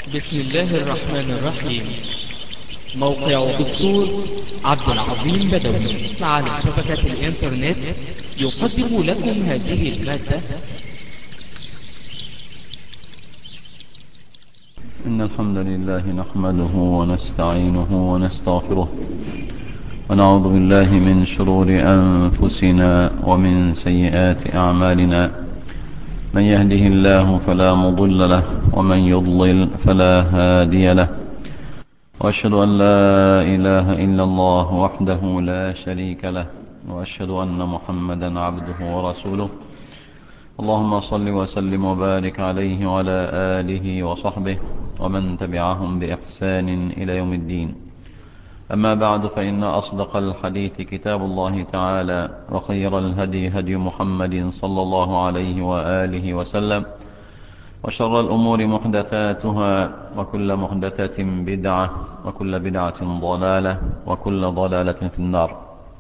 بسم الله الرحمن الرحيم موقع دكتور عبد العظيم بدوي على شبكة الانترنت يقدم لكم هذه المادة إن الحمد لله نحمده ونستعينه ونستغفره ونعوذ بالله من شرور أنفسنا ومن سيئات أعمالنا من يهده الله فلا مضل له ومن يضلل فلا هادي له وأشهد أن لا إله إلا الله وحده لا شريك له وأشهد أن محمدا عبده ورسوله اللهم صل وسلم وبارك عليه وعلى آله وصحبه ومن تبعهم بإحسان إلى يوم الدين أما بعد فإن أصدق الحديث كتاب الله تعالى وخير الهدي هدي محمد صلى الله عليه وآله وسلم وشر الأمور محدثاتها وكل محدثة بدعة وكل بدعة ضلالة وكل ضلالة في النار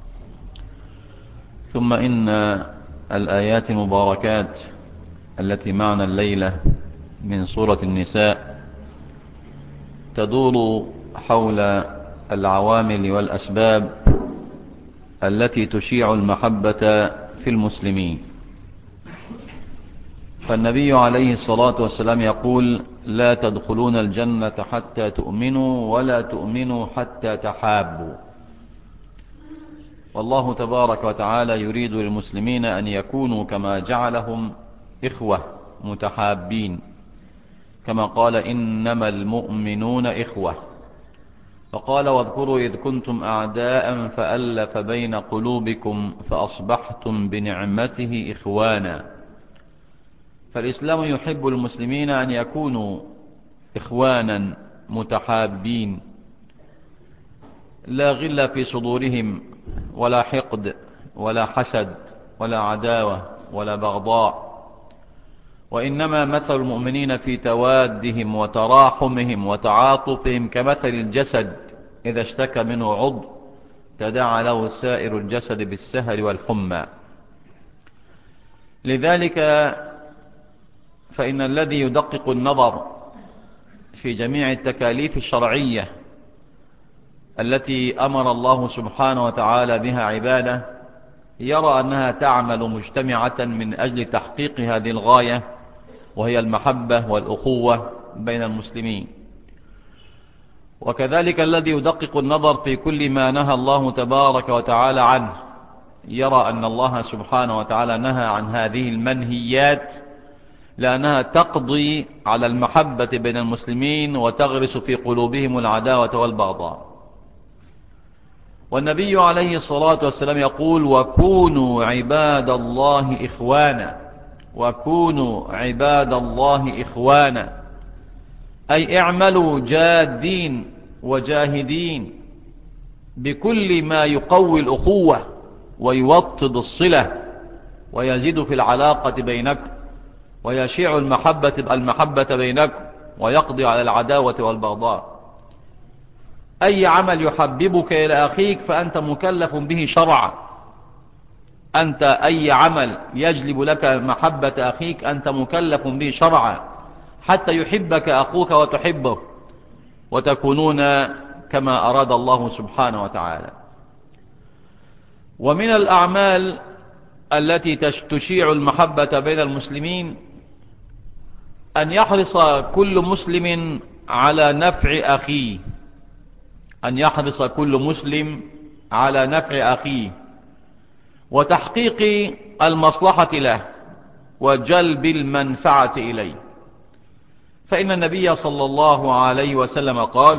ثم إن الآيات المباركات التي معنا الليلة من سورة النساء تدور حول العوامل والأسباب التي تشيع المحبة في المسلمين فالنبي عليه الصلاة والسلام يقول لا تدخلون الجنة حتى تؤمنوا ولا تؤمنوا حتى تحابوا والله تبارك وتعالى يريد للمسلمين أن يكونوا كما جعلهم إخوة متحابين كما قال إنما المؤمنون إخوة فقال واذكروا إذ كنتم أعداء فألف بين قلوبكم فأصبحتم بنعمته إخوانا فالإسلام يحب المسلمين أن يكونوا إخوانا متحابين لا غل في صدورهم ولا حقد ولا حسد ولا عداوة ولا بغضاء وإنما مثل المؤمنين في توادهم وتراحمهم وتعاطفهم كمثل الجسد إذا اشتكى منه عضو تداعى له سائر الجسد بالسهر والحمى لذلك فإن الذي يدقق النظر في جميع التكاليف الشرعية التي أمر الله سبحانه وتعالى بها عباده يرى أنها تعمل مجتمعة من أجل تحقيق هذه الغاية وهي المحبة والأخوة بين المسلمين وكذلك الذي يدقق النظر في كل ما نهى الله تبارك وتعالى عنه يرى أن الله سبحانه وتعالى نهى عن هذه المنهيات لأنها تقضي على المحبة بين المسلمين وتغرس في قلوبهم العداوة والبغضاء والنبي عليه الصلاة والسلام يقول وكونوا عباد الله إخوانا وكونوا عباد الله إخوانا أي اعملوا جادين وجاهدين بكل ما يقوي الأخوة ويوطد الصلة ويزيد في العلاقة بينكم ويشيع المحبة, المحبة بينكم ويقضي على العداوة والبغضاء أي عمل يحببك إلى أخيك فأنت مكلف به شرعا أنت أي عمل يجلب لك محبة أخيك أنت مكلف به شرعا حتى يحبك أخوك وتحبه وتكونون كما أراد الله سبحانه وتعالى ومن الأعمال التي تشيع المحبة بين المسلمين أن يحرص كل مسلم على نفع أخيه أن يحرص كل مسلم على نفع أخيه وتحقيق المصلحة له وجلب المنفعة إليه فإن النبي صلى الله عليه وسلم قال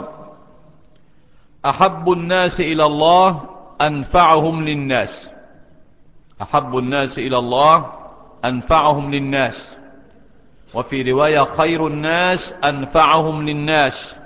أحب الناس إلى الله أنفعهم للناس أحب الناس إلى الله أنفعهم للناس وفي رواية خير الناس أنفعهم للناس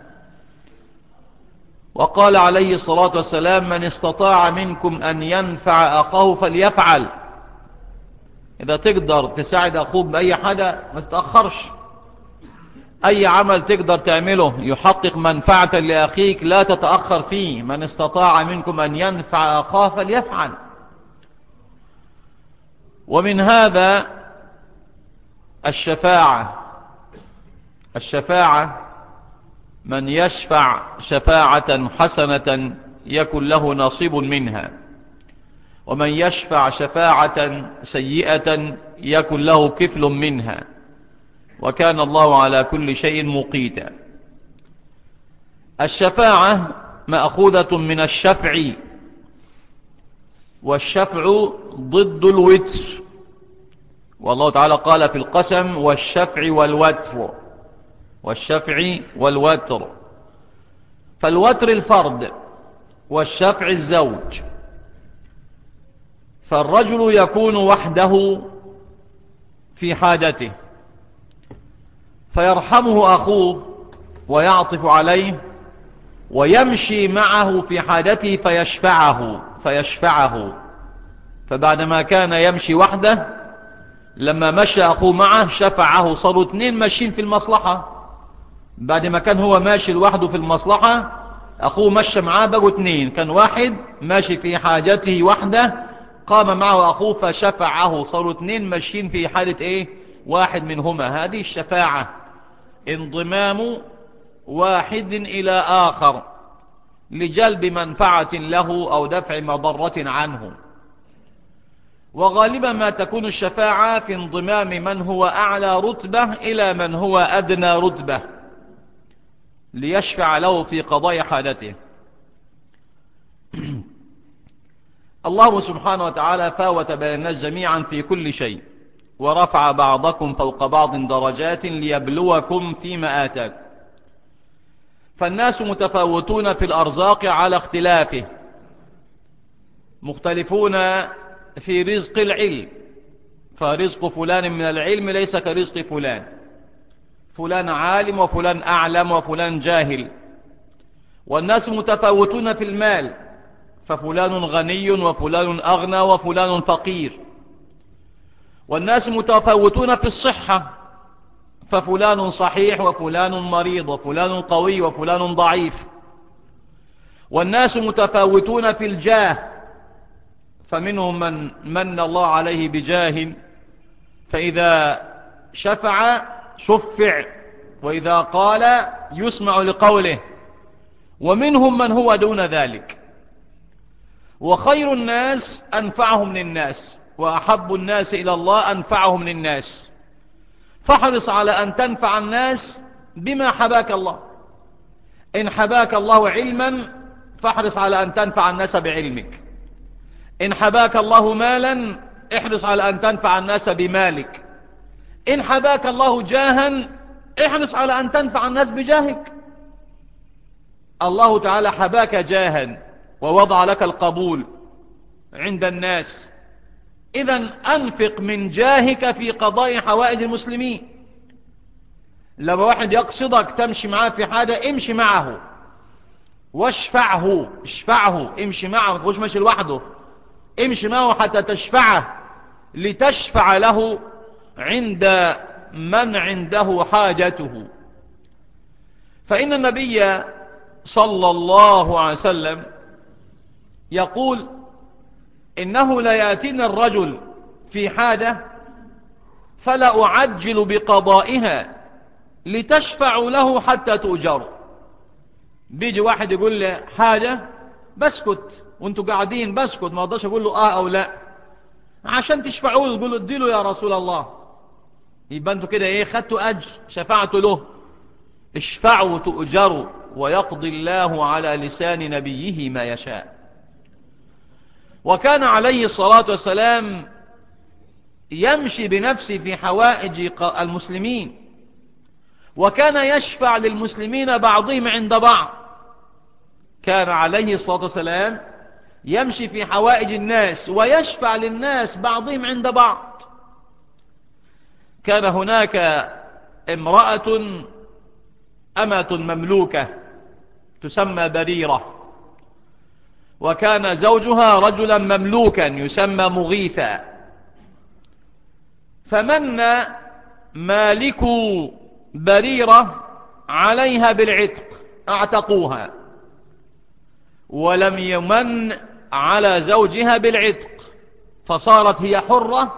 وقال عليه الصلاة والسلام من استطاع منكم أن ينفع أخاه فليفعل إذا تقدر تساعد أخوك بأي حاجة ما تتأخرش أي عمل تقدر تعمله يحقق منفعة لأخيك لا تتأخر فيه من استطاع منكم أن ينفع أخاه فليفعل ومن هذا الشفاعة الشفاعة من يشفع شفاعة حسنة يكن له نصيب منها ومن يشفع شفاعة سيئة يكن له كفل منها وكان الله على كل شيء مقيتا الشفاعة مأخوذة من الشفع والشفع ضد الوتر والله تعالى قال في القسم والشفع والوتر والشفع والوتر فالوتر الفرد والشفع الزوج فالرجل يكون وحده في حاجته فيرحمه أخوه ويعطف عليه ويمشي معه في حاجته فيشفعه فيشفعه فبعدما كان يمشي وحده لما مشى أخوه معه شفعه صاروا اثنين ماشيين في المصلحة بعد ما كان هو ماشي لوحده في المصلحة أخوه مشى معاه بقوا اثنين كان واحد ماشي في حاجته وحده قام معه أخوه فشفعه صاروا اثنين ماشيين في حالة ايه واحد منهما هذه الشفاعة انضمام واحد إلى آخر لجلب منفعة له أو دفع مضرة عنه وغالبا ما تكون الشفاعة في انضمام من هو أعلى رتبة إلى من هو أدنى رتبة ليشفع له في قضاء حالته الله سبحانه وتعالى فاوت بين الناس جميعا في كل شيء ورفع بعضكم فوق بعض درجات ليبلوكم فيما آتاكم فالناس متفاوتون في الأرزاق على اختلافه مختلفون في رزق العلم فرزق فلان من العلم ليس كرزق فلان فلان عالم وفلان أعلم وفلان جاهل والناس متفاوتون في المال ففلان غني وفلان أغنى وفلان فقير والناس متفاوتون في الصحة ففلان صحيح وفلان مريض وفلان قوي وفلان ضعيف والناس متفاوتون في الجاه فمنهم من من الله عليه بجاه فإذا شفع شفع وإذا قال يسمع لقوله ومنهم من هو دون ذلك وخير الناس أنفعهم للناس وأحب الناس إلى الله أنفعهم للناس فاحرص على أن تنفع الناس بما حباك الله إن حباك الله علما فاحرص على أن تنفع الناس بعلمك إن حباك الله مالا احرص على أن تنفع الناس بمالك إن حباك الله جاها احرص على أن تنفع الناس بجاهك الله تعالى حباك جاها ووضع لك القبول عند الناس إذا أنفق من جاهك في قضاء حوائج المسلمين لما واحد يقصدك تمشي معاه في حاجة امشي معه واشفعه اشفعه امشي معه ما ماشي لوحده امشي معه حتى تشفعه لتشفع له عند من عنده حاجته فإن النبي صلى الله عليه وسلم يقول إنه لا يأتينا الرجل في حاجة فلا أعجل بقضائها لتشفع له حتى تؤجر بيجي واحد يقول لي حاجة بسكت وانتوا قاعدين بسكت ما اقدرش اقول له اه او لا عشان تشفعوا له تقولوا اديله يا رسول الله يبقى انتوا كده ايه خدتوا اجر شفعتوا له اشفعوا تؤجروا ويقضي الله على لسان نبيه ما يشاء وكان عليه الصلاة والسلام يمشي بنفسه في حوائج المسلمين وكان يشفع للمسلمين بعضهم عند بعض كان عليه الصلاة والسلام يمشي في حوائج الناس ويشفع للناس بعضهم عند بعض كان هناك امرأة أمة مملوكة تسمى بريرة وكان زوجها رجلا مملوكا يسمى مغيثا فمن مالك بريرة عليها بالعتق اعتقوها ولم يمن على زوجها بالعتق فصارت هي حرة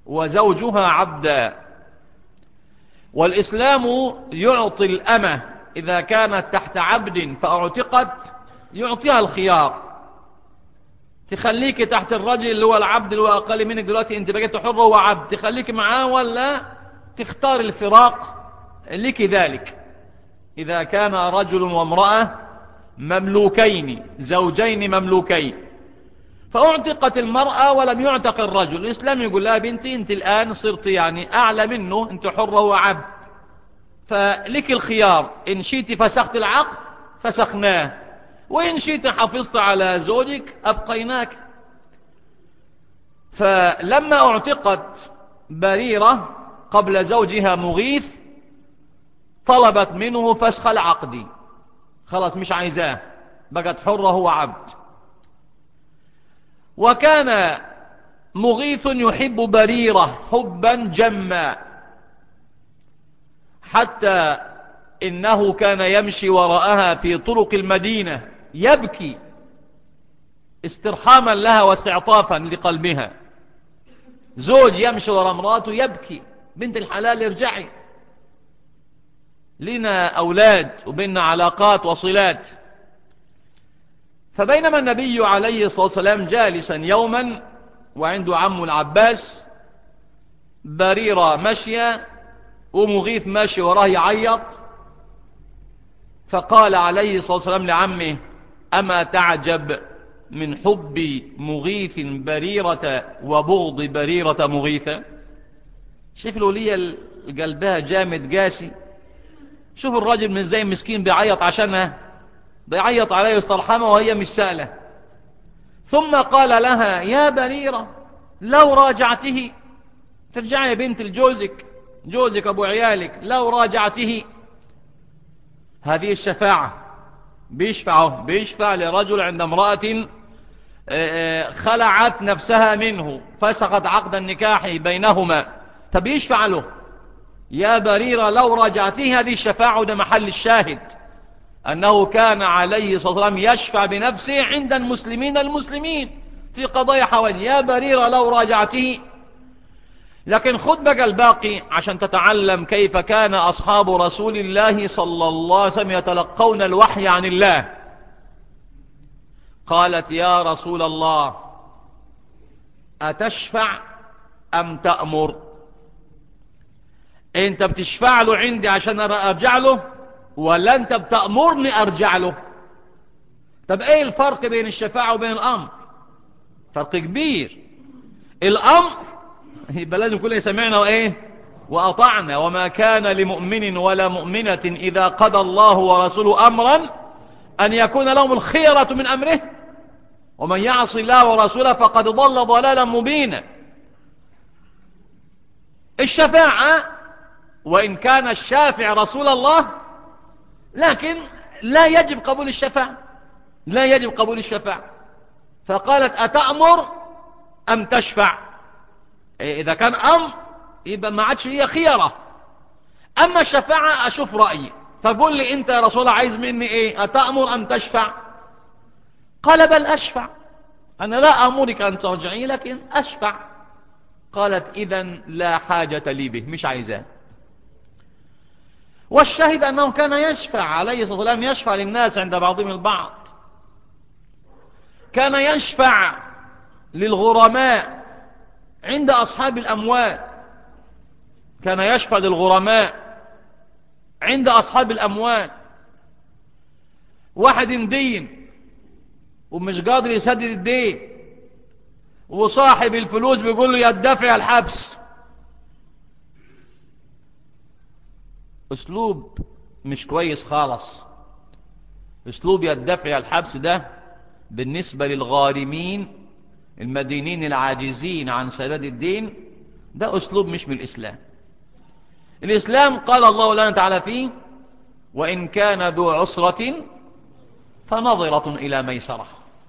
وزوجها عبدا والإسلام يعطي الأمة إذا كانت تحت عبد فأعتقت يعطيها الخيار تخليك تحت الرجل اللي هو العبد اللي هو أقل منك دلوقتي أنت بقيت حرة وهو عبد تخليك معاه ولا تختار الفراق لك ذلك إذا كان رجل وامرأة مملوكين زوجين مملوكين فأعتقت المرأة ولم يعتق الرجل الإسلام يقول لها بنتي أنت الآن صرت يعني أعلى منه أنت حرة وعبد فلك الخيار إن شئت فسخت العقد فسخناه وإن شئت حفظت على زوجك أبقيناك فلما اعتقت بريرة قبل زوجها مغيث طلبت منه فسخ العقد خلاص مش عايزاه بقت حرة هو عبد وكان مغيث يحب بريرة حبا جما حتى إنه كان يمشي وراءها في طرق المدينة يبكي استرحاما لها واستعطافا لقلبها زوج يمشي وراء امراته يبكي بنت الحلال ارجعي لنا أولاد وبيننا علاقات وصلات فبينما النبي عليه الصلاة والسلام جالسا يوما وعنده عم العباس بريرة ماشية ومغيث ماشي وراه يعيط فقال عليه الصلاة والسلام لعمه أما تعجب من حب مغيث بريرة وبغض بريرة مغيثة شوف الولية قلبها جامد قاسي شوف الراجل من زي مسكين بيعيط عشانها بيعيط عليه يسترحمها وهي مش سالة ثم قال لها يا بريرة لو راجعته ترجعي يا بنت لجوزك جوزك أبو عيالك لو راجعته هذه الشفاعة بيشفعه بيشفع لرجل عند امرأة خلعت نفسها منه فسقت عقد النكاح بينهما فبيشفع له يا بريرة لو راجعته هذه الشفاعة ده محل الشاهد أنه كان عليه الصلاة والسلام يشفع بنفسه عند المسلمين المسلمين في قضايا حوالي يا بريرة لو راجعته لكن خد بقى الباقي عشان تتعلم كيف كان أصحاب رسول الله صلى الله عليه وسلم يتلقون الوحي عن الله قالت يا رسول الله أتشفع أم تأمر انت بتشفع له عندي عشان ارجع له ولا انت بتأمرني ارجع له طب ايه الفرق بين الشفاعة وبين الامر فرق كبير الامر يبقى لازم كل سمعنا وايه واطعنا وما كان لمؤمن ولا مؤمنة اذا قضى الله ورسوله امرا ان يكون لهم الخيرة من امره ومن يعص الله ورسوله فقد ضل ضلالا مبينا الشفاعة وإن كان الشافع رسول الله لكن لا يجب قبول الشفاعة لا يجب قبول الشفاعة فقالت أتأمر أم تشفع إذا كان أمر يبقى ما عادش هي خيرة أما الشفاعة أشوف رأيي فقول لي أنت يا رسول الله عايز مني إيه أتأمر أم تشفع قال بل أشفع أنا لا أمرك أن ترجعي لكن أشفع قالت إذا لا حاجة لي به مش عايزاه والشاهد أنه كان يشفع عليه الصلاة والسلام يشفع للناس عند بعضهم البعض كان يشفع للغرماء عند أصحاب الأموال كان يشفع للغرماء عند أصحاب الأموال واحد دين ومش قادر يسدد الدين وصاحب الفلوس بيقول له يدفع الحبس اسلوب مش كويس خالص اسلوب يدفع الحبس ده بالنسبة للغارمين المدينين العاجزين عن سداد الدين ده اسلوب مش من الاسلام الاسلام قال الله لنا تعالى فيه وان كان ذو عسرة فنظرة الى ميسرة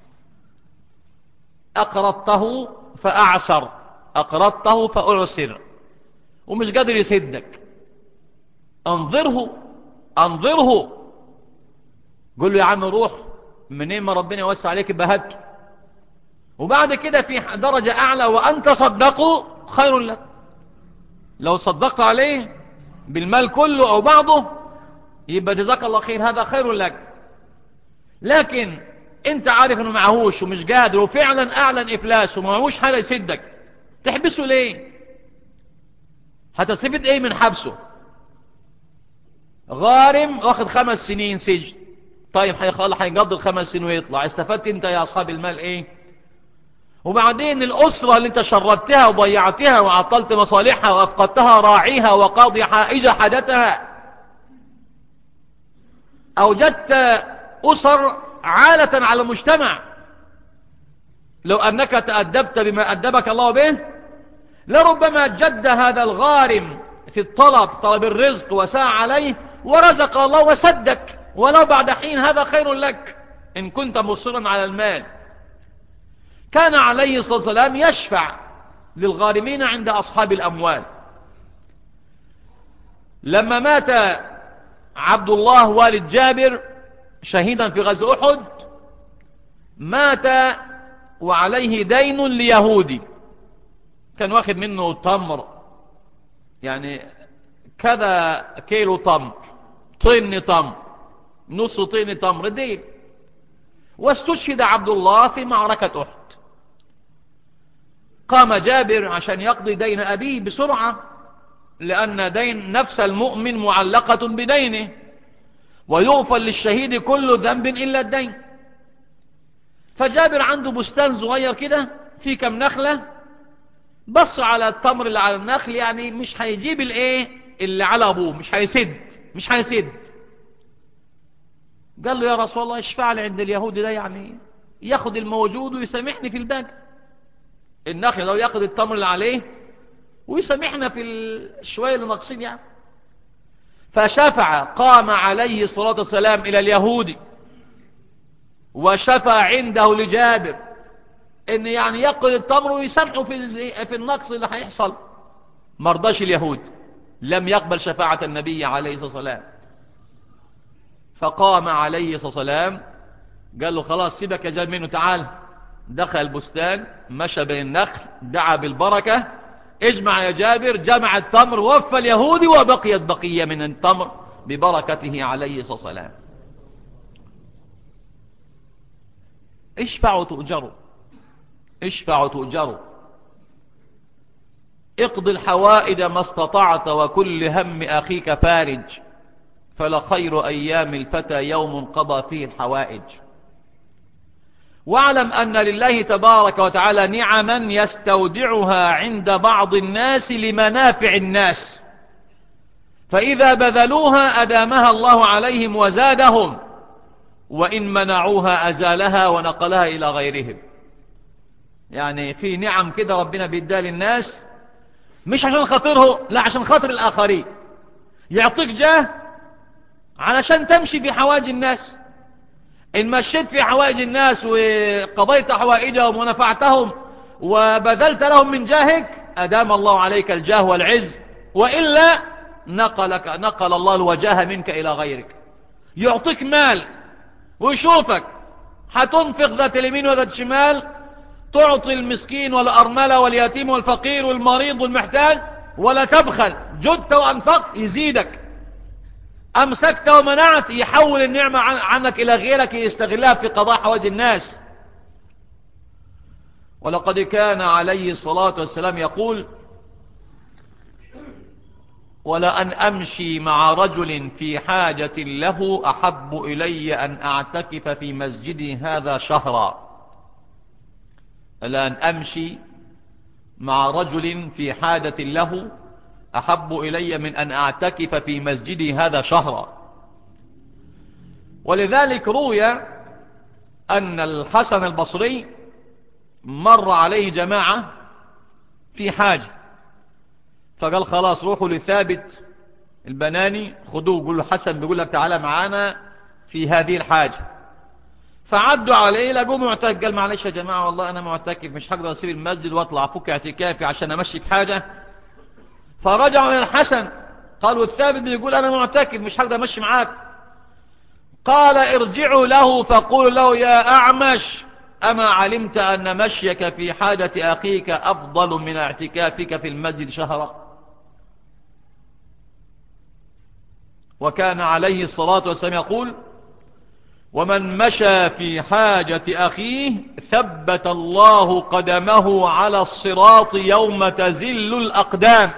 اقرضته فاعسر اقرضته فاعسر ومش قادر يسدك انظره انظره قل له يا عم روح منين ما ربنا يوسع عليك بهدته وبعد كده في درجة اعلى وان تصدقوا خير لك لو صدقت عليه بالمال كله او بعضه يبقى جزاك الله خير هذا خير لك لكن انت عارف انه معهوش ومش قادر وفعلا اعلن افلاسه وما معهوش حاجه يسدك تحبسه ليه هتستفيد ايه من حبسه غارم واخد خمس سنين سجن طيب هيخلص هيقضي الخمس سنين ويطلع استفدت انت يا اصحاب المال ايه وبعدين الاسره اللي انت شردتها وضيعتها وعطلت مصالحها وافقدتها راعيها وقاضي حائج حاجتها اوجدت اسر عالة على المجتمع لو انك تأدبت بما أدبك الله به لربما جد هذا الغارم في الطلب طلب الرزق وساء عليه ورزق الله وسدك ولو بعد حين هذا خير لك إن كنت مصرا على المال كان عليه الصلاة والسلام يشفع للغارمين عند أصحاب الأموال لما مات عبد الله والد جابر شهيدا في غزو أحد مات وعليه دين ليهودي كان واخد منه تمر يعني كذا كيلو تمر طن تمر نص طن تمر دين واستشهد عبد الله في معركة أحد قام جابر عشان يقضي دين أبيه بسرعة لأن دين نفس المؤمن معلقة بدينه ويغفر للشهيد كل ذنب إلا الدين فجابر عنده بستان صغير كده في كم نخلة بص على التمر اللي على النخل يعني مش هيجيب الايه اللي على ابوه مش هيسد مش هيسد قال له يا رسول الله اشفع لي عند اليهود ده يعني ياخد الموجود ويسامحني في الباقي النخل لو ياخد التمر اللي عليه ويسامحنا في الشوية اللي ناقصين يعني فشفع قام عليه الصلاة والسلام إلى اليهود وشفع عنده لجابر ان يعني يقل التمر ويسامحه في في النقص اللي هيحصل مرضاش اليهود لم يقبل شفاعة النبي عليه الصلاة والسلام فقام عليه الصلاة والسلام قال له خلاص سيبك يا جابر منه تعال دخل البستان مشى بين النخل دعا بالبركة اجمع يا جابر جمع التمر وفى اليهودي وبقيت بقية من التمر ببركته عليه الصلاة والسلام اشفعوا تؤجروا اشفعوا تؤجروا اقض الحوائج ما استطعت وكل هم أخيك فارج فلخير أيام الفتى يوم قضى فيه الحوائج واعلم أن لله تبارك وتعالى نعما يستودعها عند بعض الناس لمنافع الناس فإذا بذلوها أدامها الله عليهم وزادهم وإن منعوها أزالها ونقلها إلى غيرهم يعني في نعم كده ربنا بيديها للناس مش عشان خاطره لا عشان خاطر الآخرين يعطيك جاه علشان تمشي في حواج الناس إن مشيت في حوائج الناس وقضيت حوائجهم ونفعتهم وبذلت لهم من جاهك أدام الله عليك الجاه والعز وإلا نقلك نقل الله الوجاه منك إلى غيرك يعطيك مال ويشوفك هتنفق ذات اليمين وذات الشمال تعطي المسكين والأرملة واليتيم والفقير والمريض والمحتاج ولا تبخل جدت وأنفقت يزيدك أمسكت ومنعت يحول النعمة عنك إلى غيرك يستغلها في قضاء حوائج الناس ولقد كان عليه الصلاة والسلام يقول ولا أن أمشي مع رجل في حاجة له أحب إلي أن أعتكف في مسجدي هذا شهرا ألا أن أمشي مع رجل في حاجة له أحب إلي من أن أعتكف في مسجدي هذا شهرا ولذلك روي أن الحسن البصري مر عليه جماعة في حاجة فقال خلاص روحوا لثابت البناني خدوه قول له حسن بيقول لك تعالى معانا في هذه الحاجة فعدوا عليه لقوا معتكف قال معلش يا جماعة والله أنا معتكف مش هقدر أسيب المسجد وأطلع فك اعتكافي عشان أمشي في حاجة فرجعوا من الحسن قالوا الثابت بيقول أنا معتكف مش هقدر أمشي معاك قال ارجعوا له فقولوا له يا أعمش أما علمت أن مشيك في حاجة أخيك أفضل من اعتكافك في المسجد شهرا وكان عليه الصلاة والسلام يقول ومن مشى في حاجة أخيه ثبت الله قدمه على الصراط يوم تزل الأقدام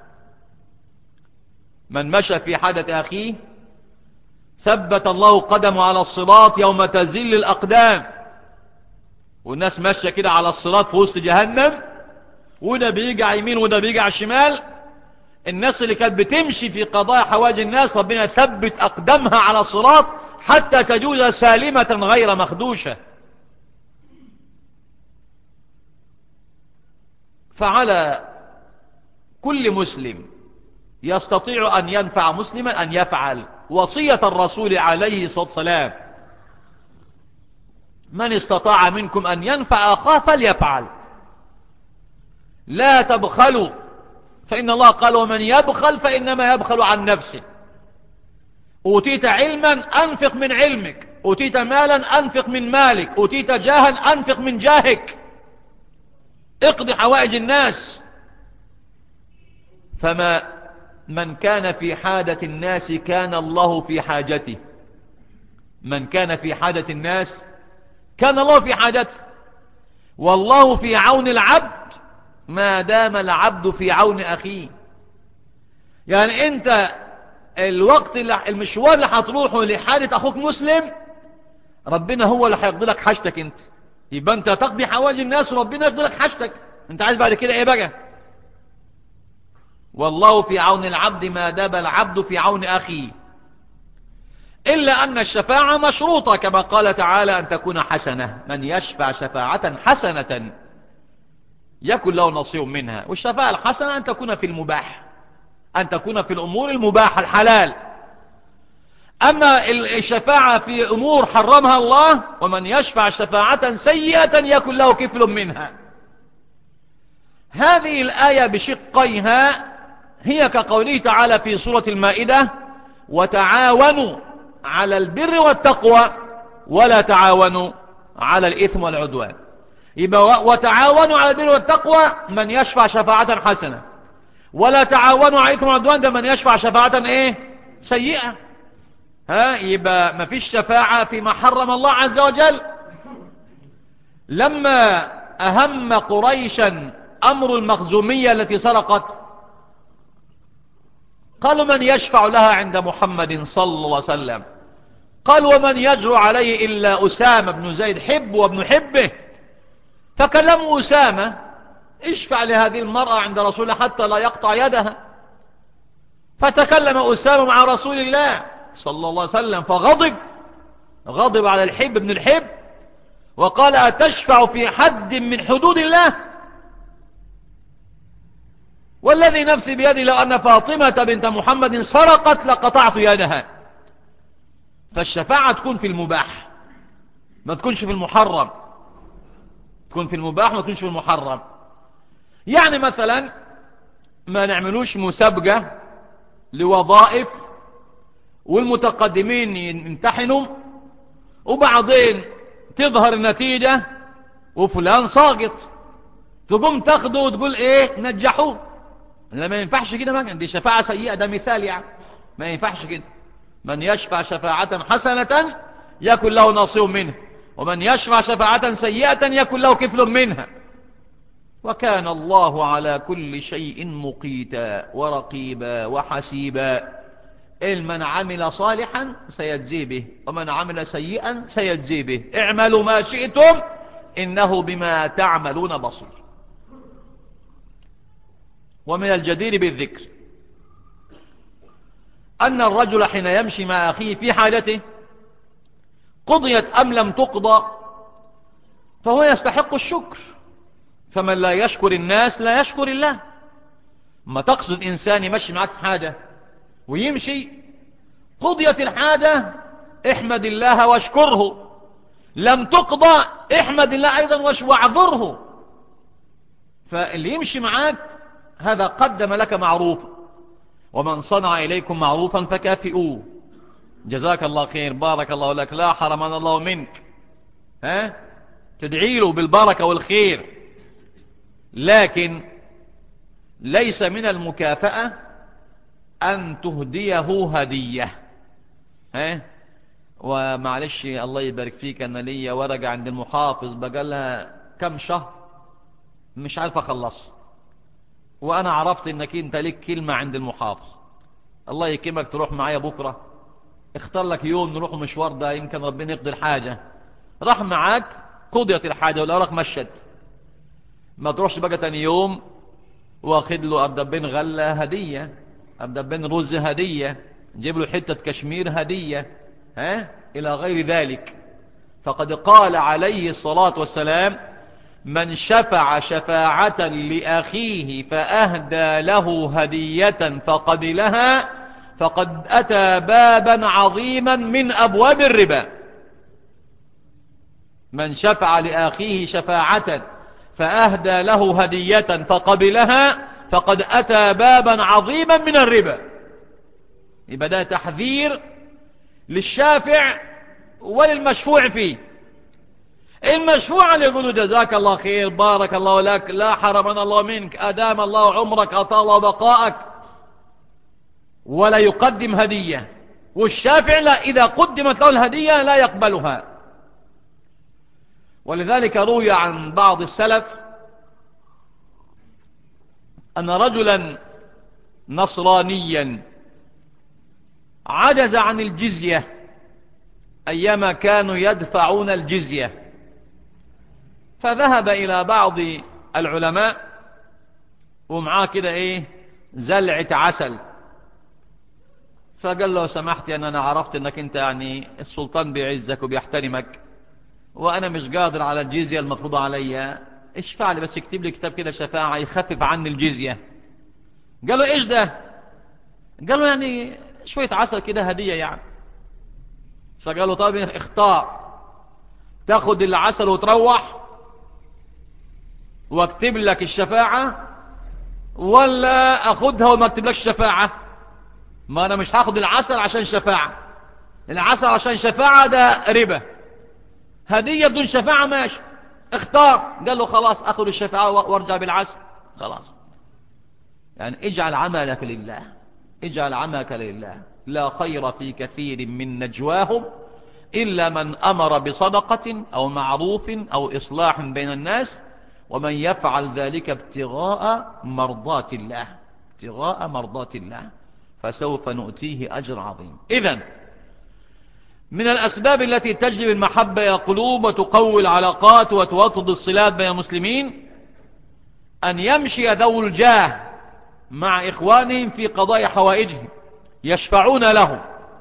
من مشى في حاجة أخيه ثبت الله قدمه على الصراط يوم تزل الأقدام والناس ماشية كده على الصراط في وسط جهنم وده بيجي على يمين وده بيجي على الشمال الناس اللي كانت بتمشي في قضايا حواج الناس ربنا ثبت أقدمها على الصراط حتى تجوز سالمة غير مخدوشة فعلى كل مسلم يستطيع أن ينفع مسلما أن يفعل وصية الرسول عليه الصلاة والسلام من استطاع منكم أن ينفع أخاه فليفعل لا تبخلوا فإن الله قال ومن يبخل فإنما يبخل عن نفسه أوتيت علما أنفق من علمك أوتيت مالا أنفق من مالك أوتيت جاها أنفق من جاهك اقضي حوائج الناس فما من كان في حاجة الناس كان الله في حاجته من كان في حاجة الناس كان الله في حاجته والله في عون العبد ما دام العبد في عون أخيه يعني أنت الوقت اللي المشوار اللي هتروحه لحالة أخوك مسلم ربنا هو اللي هيقضي لك حاجتك أنت يبقى أنت تقضي حواج الناس وربنا يقضي لك حاجتك أنت عايز بعد كده إيه بقى والله في عون العبد ما دام العبد في عون أخيه إلا أن الشفاعة مشروطة كما قال تعالى أن تكون حسنة من يشفع شفاعة حسنة يكن له نصيب منها والشفاعة الحسنة أن تكون في المباح أن تكون في الأمور المباحة الحلال أما الشفاعة في أمور حرمها الله ومن يشفع شفاعة سيئة يكن له كفل منها هذه الآية بشقيها هي كقوله تعالى في سورة المائدة وتعاونوا على البر والتقوى ولا تعاونوا على الإثم والعدوان يبقى وتعاونوا على البر والتقوى من يشفع شفاعة حسنة ولا تعاونوا على الإثم والعدوان ده من يشفع شفاعة ايه سيئة ها يبقى ما فيش شفاعة فيما حرم الله عز وجل لما أهم قريشا أمر المخزومية التي سرقت قالوا من يشفع لها عند محمد صلى الله عليه وسلم قال ومن يجرؤ عليه إلا أسامة بن زيد حب وابن حبه فكلموا أسامة اشفع لهذه المرأة عند رسول الله حتى لا يقطع يدها فتكلم أسامة مع رسول الله صلى الله عليه وسلم فغضب غضب على الحب بن الحب وقال أتشفع في حد من حدود الله والذي نفسي بيدي لو أن فاطمة بنت محمد سرقت لقطعت يدها فالشفاعة تكون في المباح ما تكونش في المحرم تكون في المباح ما تكونش في المحرم يعني مثلا ما نعملوش مسابقة لوظائف والمتقدمين يمتحنوا وبعدين تظهر النتيجة وفلان ساقط تقوم تاخده وتقول ايه نجحوه لا ما ينفعش كده ما دي شفاعة سيئة ده مثال يعني ما ينفعش كده من يشفع شفاعة حسنة يكن له نصيب منها ومن يشفع شفاعة سيئة يكن له كفل منها وكان الله على كل شيء مقيتا ورقيبا وحسيبا من عمل صالحا سيجزي به ومن عمل سيئا سيجزي به اعملوا ما شئتم إنه بما تعملون بصير ومن الجدير بالذكر أن الرجل حين يمشي مع أخيه في حاجته قضيت أم لم تقضى فهو يستحق الشكر فمن لا يشكر الناس لا يشكر الله ما تقصد إنسان يمشي معك في حاجة ويمشي قضيت الحاجة احمد الله واشكره لم تقضى احمد الله أيضا واعذره فاللي يمشي معاك هذا قدم لك معروفا ومن صنع إليكم معروفا فكافئوه جزاك الله خير بارك الله لك لا حرمنا الله منك ها تدعي له بالبركة والخير لكن ليس من المكافأة أن تهديه هدية ها ومعلش الله يبارك فيك أنا ليا ورقة عند المحافظ بقالها كم شهر مش عارف أخلص وأنا عرفت أنك أنت لك كلمة عند المحافظ الله يكرمك تروح معايا بكرة اختار لك يوم نروح مشوار ده يمكن ربنا يقضي الحاجة راح معاك قضيت الحاجة والأوراق مشت ما تروحش بقى تاني يوم واخد له أردبين غلة هدية أردبين رز هدية جيب له حتة كشمير هدية ها إلى غير ذلك فقد قال عليه الصلاة والسلام من شفع شفاعة لأخيه فأهدى له هدية فقبلها فقد أتى بابا عظيما من أبواب الربا من شفع لأخيه شفاعة فأهدى له هدية فقبلها فقد أتى بابا عظيما من الربا يبقى ده تحذير للشافع وللمشفوع فيه المشفوع اللي يقولوا جزاك الله خير بارك الله لك لا حرمنا الله منك أدام الله عمرك أطال بقاءك ولا يقدم هدية والشافع لا إذا قدمت له الهدية لا يقبلها ولذلك روي عن بعض السلف أن رجلا نصرانيا عجز عن الجزية أيما كانوا يدفعون الجزية فذهب إلى بعض العلماء ومعاه كده إيه زلعة عسل فقال له سمحت أن أنا عرفت أنك أنت يعني السلطان بيعزك وبيحترمك وأنا مش قادر على الجزية المفروضة علي اشفع لي بس اكتب لي كتاب كده شفاعة يخفف عني الجزية قال له ايش ده قال له يعني شوية عسل كده هدية يعني فقال له طيب اختار تاخد العسل وتروح واكتب لك الشفاعة ولا اخدها وما اكتب لك الشفاعة ما انا مش هاخد العسل عشان شفاعة العسل عشان شفاعة ده ربا هدية بدون شفاعة ماشي اختار قال له خلاص اخذ الشفاعة وارجع بالعسل خلاص يعني اجعل عملك لله اجعل عملك لله لا خير في كثير من نجواهم إلا من أمر بصدقة أو معروف أو إصلاح بين الناس ومن يفعل ذلك ابتغاء مرضات الله ابتغاء مرضات الله فسوف نؤتيه أجر عظيم إذن من الأسباب التي تجلب المحبة يا قلوب وتقوي العلاقات وتوطد الصلات بين المسلمين أن يمشي ذو الجاه مع إخوانهم في قضاء حوائجهم يشفعون لهم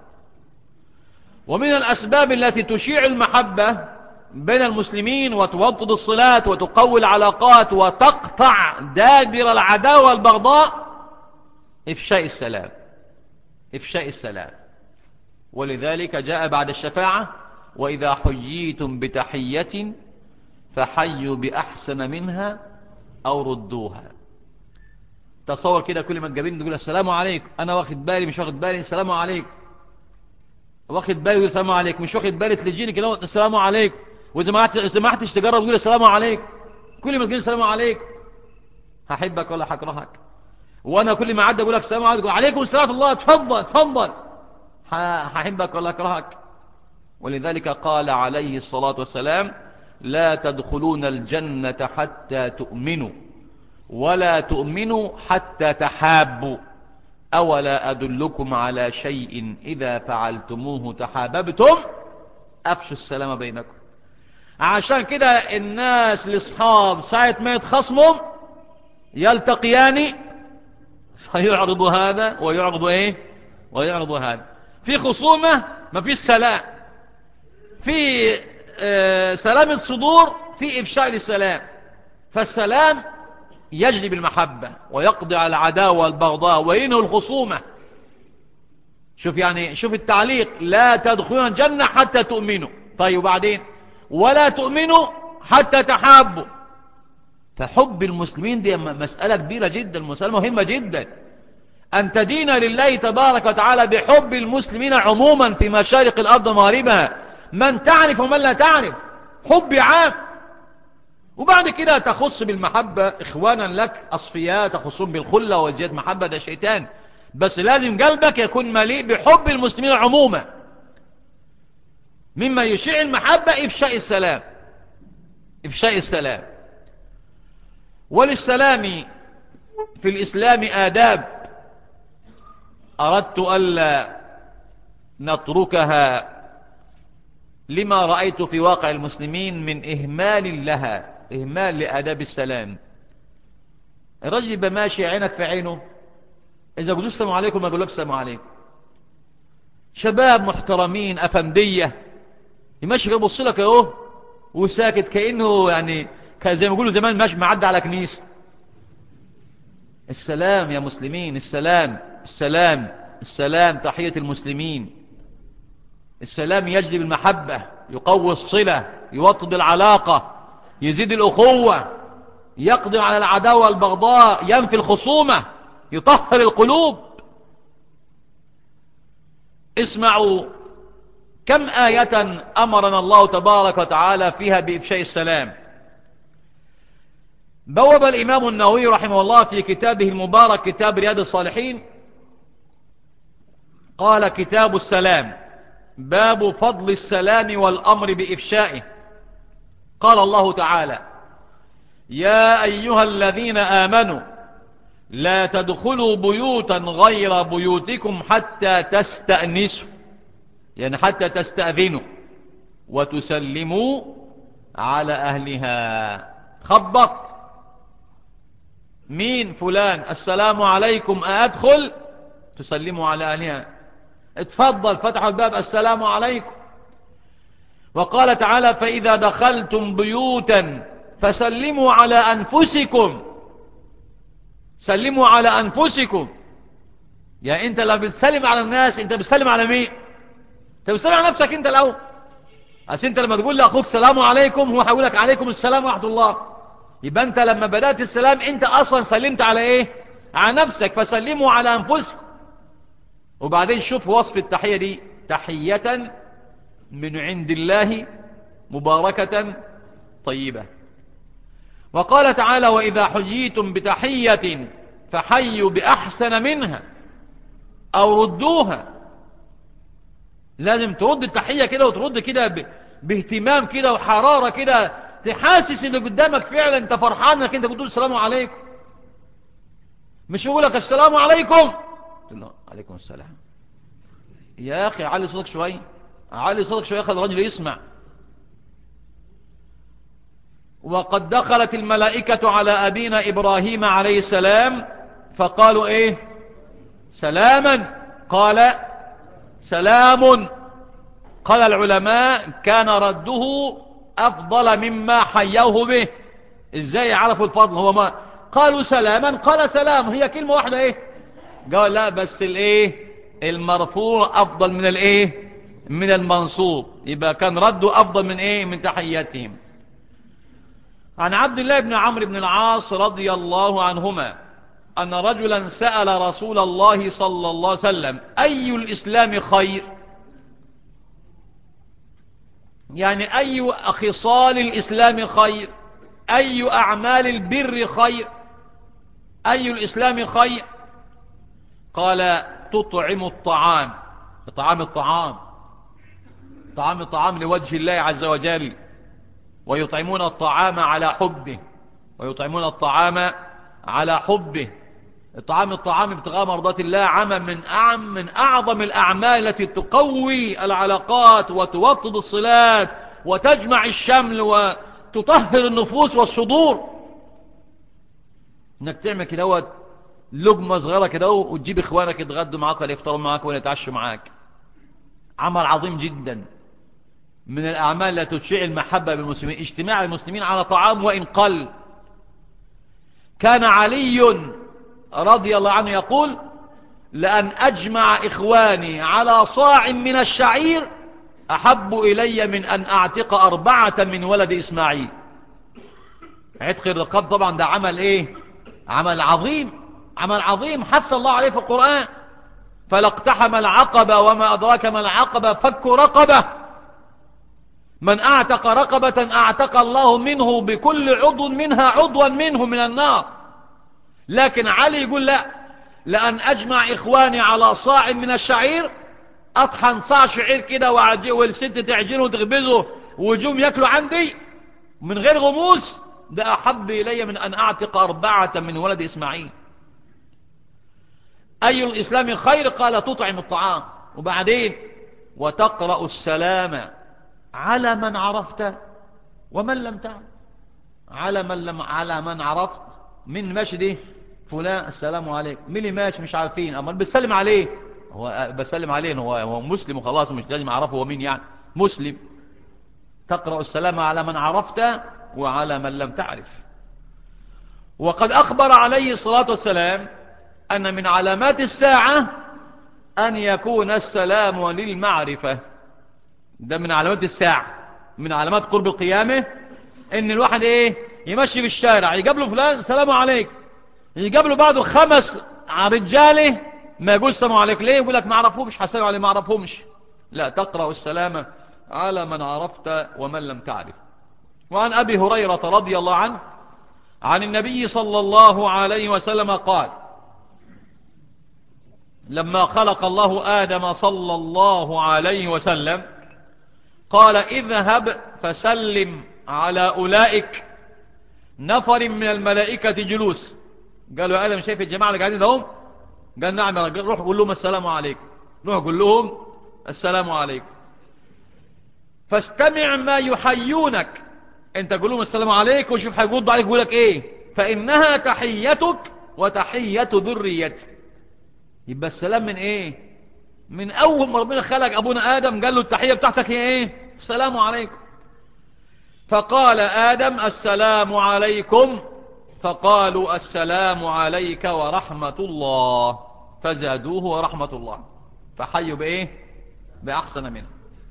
ومن الأسباب التي تشيع المحبة بين المسلمين وتوطد الصلات وتقوي العلاقات وتقطع دابر العداوة والبغضاء إفشاء السلام إفشاء السلام ولذلك جاء بعد الشفاعة وإذا حييتم بتحية فحيوا بأحسن منها أو ردوها تصور كده كل ما تقابلني تقول السلام عليكم أنا واخد بالي مش واخد بالي السلام عليكم واخد بالي يقول السلام عليكم مش واخد بالي تلجيني كده السلام عليكم وإذا ما سمحتش تجرب تقول السلام عليكم كل ما تقول السلام عليكم هحبك ولا هكرهك وأنا كل ما عدى أقول لك السلام عليكم عليكم السلام الله تفضل تفضل هحبك ولا أكرهك ولذلك قال عليه الصلاة والسلام لا تدخلون الجنة حتى تؤمنوا ولا تؤمنوا حتى تحابوا أولا أدلكم على شيء إذا فعلتموه تحاببتم أفشوا السلام بينكم عشان كده الناس الأصحاب ساعة ما يتخصموا يلتقيان فيعرض هذا ويعرض ايه ويعرض هذا في خصومة ما في السلام في آه سلامة صدور في إفشاء للسلام فالسلام يجلب المحبة ويقضي على العداوة والبغضاء وينهي الخصومة شوف يعني شوف التعليق لا تدخلون الجنة حتى تؤمنوا طيب وبعدين ولا تؤمنوا حتى تحابوا فحب المسلمين دي مسألة كبيرة جدا مسألة مهمة جدا أن تدين لله تبارك وتعالى بحب المسلمين عموما في مشارق الأرض ومغاربها من تعرف ومن لا تعرف حب عام وبعد كده تخص بالمحبة إخوانا لك أصفياء تخصون بالخلة وزيادة محبة ده شيطان بس لازم قلبك يكون مليء بحب المسلمين عموما مما يشيع المحبة إفشاء السلام إفشاء السلام وللسلام في الإسلام آداب أردت ألا نتركها لما رأيت في واقع المسلمين من إهمال لها إهمال لآداب السلام الرجل يبقى ماشي عينك في عينه إذا قلت السلام عليكم ما لك السلام عليكم شباب محترمين أفندية يمشي يبص لك اهو وساكت كأنه يعني كان زي ما يقولوا زمان ماشي معدى على كنيسة السلام يا مسلمين السلام السلام السلام تحية المسلمين السلام يجلب المحبة يقوي الصلة يوطد العلاقة يزيد الأخوة يقدم على العداوة والبغضاء ينفي الخصومة يطهر القلوب اسمعوا كم آية أمرنا الله تبارك وتعالى فيها بإفشاء السلام بوب الإمام النووي رحمه الله في كتابه المبارك كتاب رياض الصالحين قال كتاب السلام باب فضل السلام والأمر بإفشائه قال الله تعالى يا أيها الذين آمنوا لا تدخلوا بيوتا غير بيوتكم حتى تستأنسوا يعني حتى تستأذنوا وتسلموا على أهلها خبط مين فلان السلام عليكم أدخل تسلموا على أهلها اتفضل فتحوا الباب السلام عليكم وقال تعالى فإذا دخلتم بيوتا فسلموا على أنفسكم سلموا على أنفسكم يعني أنت لما بتسلم على الناس أنت بتسلم على مين أنت بتسلم على نفسك أنت الأول أس أنت لما تقول لأخوك السلام عليكم هو حيقول لك عليكم السلام ورحمة الله يبقى أنت لما بدأت السلام أنت أصلا سلمت على إيه على نفسك فسلموا على أنفسكم وبعدين شوف وصف التحية دي تحية من عند الله مباركة طيبة وقال تعالى وإذا حييتم بتحية فحيوا بأحسن منها أو ردوها لازم ترد التحية كده وترد كده باهتمام كده وحرارة كده تحاسس اللي قدامك فعلا انت فرحان انك انت بتقول السلام عليكم مش يقول لك السلام عليكم قلت له عليكم السلام يا أخي علي صوتك شوي علي صوتك شوي خلي الرجل يسمع وقد دخلت الملائكة على أبينا إبراهيم عليه السلام فقالوا إيه سلاما قال سلام قال العلماء كان رده أفضل مما حيوه به إزاي عرفوا الفضل هو ما قالوا سلاما قال سلام هي كلمة واحدة إيه قال لا بس الإيه المرفوع أفضل من الإيه من المنصوب يبقى كان رده أفضل من إيه من تحياتهم عن عبد الله بن عمرو بن العاص رضي الله عنهما أن رجلا سأل رسول الله صلى الله عليه وسلم أي الإسلام خير يعني أي خصال الإسلام خير أي أعمال البر خير أي الإسلام خير قال تطعم الطعام طعام الطعام طعام الطعام لوجه الله عز وجل ويطعمون الطعام على حبه ويطعمون الطعام على حبه الطعام الطعام ابتغاء مرضات الله عمل من أعم من أعظم الأعمال التي تقوي العلاقات وتوطد الصلات وتجمع الشمل وتطهر النفوس والصدور انك تعمل كده لقمة صغيرة كده وتجيب اخوانك يتغدوا معاك ولا يفطروا معاك ولا يتعشوا معاك عمل عظيم جدا من الأعمال التي تشيع المحبة بالمسلمين اجتماع المسلمين على طعام وإن قل كان علي رضي الله عنه يقول لأن أجمع إخواني على صاع من الشعير أحب إلي من أن أعتق أربعة من ولد إسماعيل عتق الرقاب طبعا ده عمل إيه عمل عظيم عمل عظيم حث الله عليه في القرآن فلاقتحم العقبة وما أدراك ما العقبة فك رقبة من أعتق رقبة أعتق الله منه بكل عضو منها عضوا منه من النار لكن علي يقول لا لأن أجمع إخواني على صاع من الشعير أطحن صاع شعير كده وعجي- والست تعجنه وتخبزه وجوم يأكلوا عندي من غير غموس ده أحب إلي من أن أعتق أربعة من ولد إسماعيل أي الإسلام خير قال تطعم الطعام وبعدين وتقرأ السلام على من عرفت ومن لم تعرف على من لم على من عرفت من ماشي دي فلان السلام عليكم مين اللي ماشي مش عارفين اما بسلم عليه هو بسلم عليه هو هو مسلم وخلاص مش لازم اعرفه هو مين يعني مسلم تقرأ السلام على من عرفت وعلى من لم تعرف وقد أخبر عليه الصلاة والسلام أن من علامات الساعة أن يكون السلام للمعرفة ده من علامات الساعة من علامات قرب القيامة ان الواحد ايه يمشي في الشارع يقابله فلان السلام عليكم يقابله بعده خمس رجاله ما يقول السلام عليكم ليه يقول لك ما عرفهمش حسن عليه ما عرفهمش لا تقرأ السلام على من عرفت ومن لم تعرف وعن أبي هريرة رضي الله عنه عن النبي صلى الله عليه وسلم قال لما خلق الله آدم صلى الله عليه وسلم قال اذهب فسلم على أولئك نفر من الملائكة جلوس قالوا يا آدم شايف الجماعة اللي قاعدين دهم قال نعم يا رجل روح قول لهم السلام عليكم روح قول لهم السلام عليكم فاستمع ما يحيونك انت قول لهم السلام عليكم وشوف هيردوا عليك يقول لك ايه فإنها تحيتك وتحية ذريتك يبقى السلام من ايه من اول ما ربنا خلق ابونا ادم قال له التحية بتاعتك هي ايه السلام عليكم فقال ادم السلام عليكم فقالوا السلام عليك ورحمة الله فزادوه ورحمة الله فحيوا بايه باحسن منه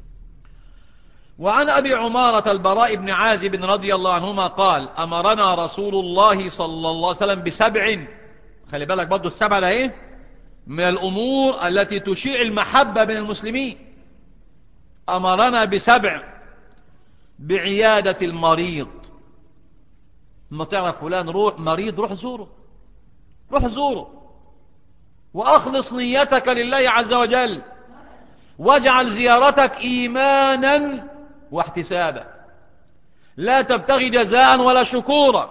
وعن أبي عمارة البراء بن عازب رضي الله عنهما قال أمرنا رسول الله صلى الله عليه وسلم بسبع خلي بالك برضو السبع ده ايه من الأمور التي تشيع المحبة بين المسلمين أمرنا بسبع بعيادة المريض ما تعرف فلان روح مريض روح زوره روح زوره وأخلص نيتك لله عز وجل واجعل زيارتك إيمانا واحتسابا لا تبتغي جزاء ولا شكورا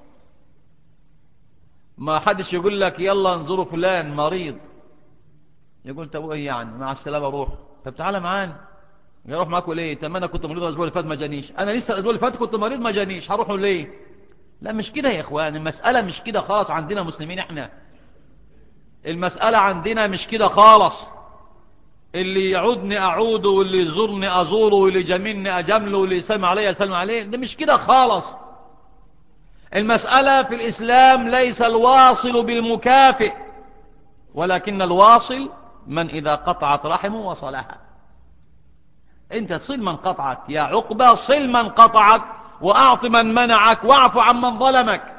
ما حدش يقول لك يلا انظروا فلان مريض يقول طب ايه يعني مع السلامه روح طب تعالى معانا اروح معاكم ليه طب ما انا كنت مريض الاسبوع اللي فات ما جانيش انا لسه الاسبوع اللي فات كنت مريض ما جانيش هروح ليه لا مش كده يا اخوان المساله مش كده خالص عندنا مسلمين احنا المساله عندنا مش كده خالص اللي يعودني اعوده واللي يزورني ازوره واللي يجاملني اجامله واللي يسلم عليه يسلم عليه ده مش كده خالص المسألة في الإسلام ليس الواصل بالمكافئ ولكن الواصل من إذا قطعت رحمه وصلها انت صل من قطعك يا عقبة صل من قطعك وأعط من منعك واعف عن من ظلمك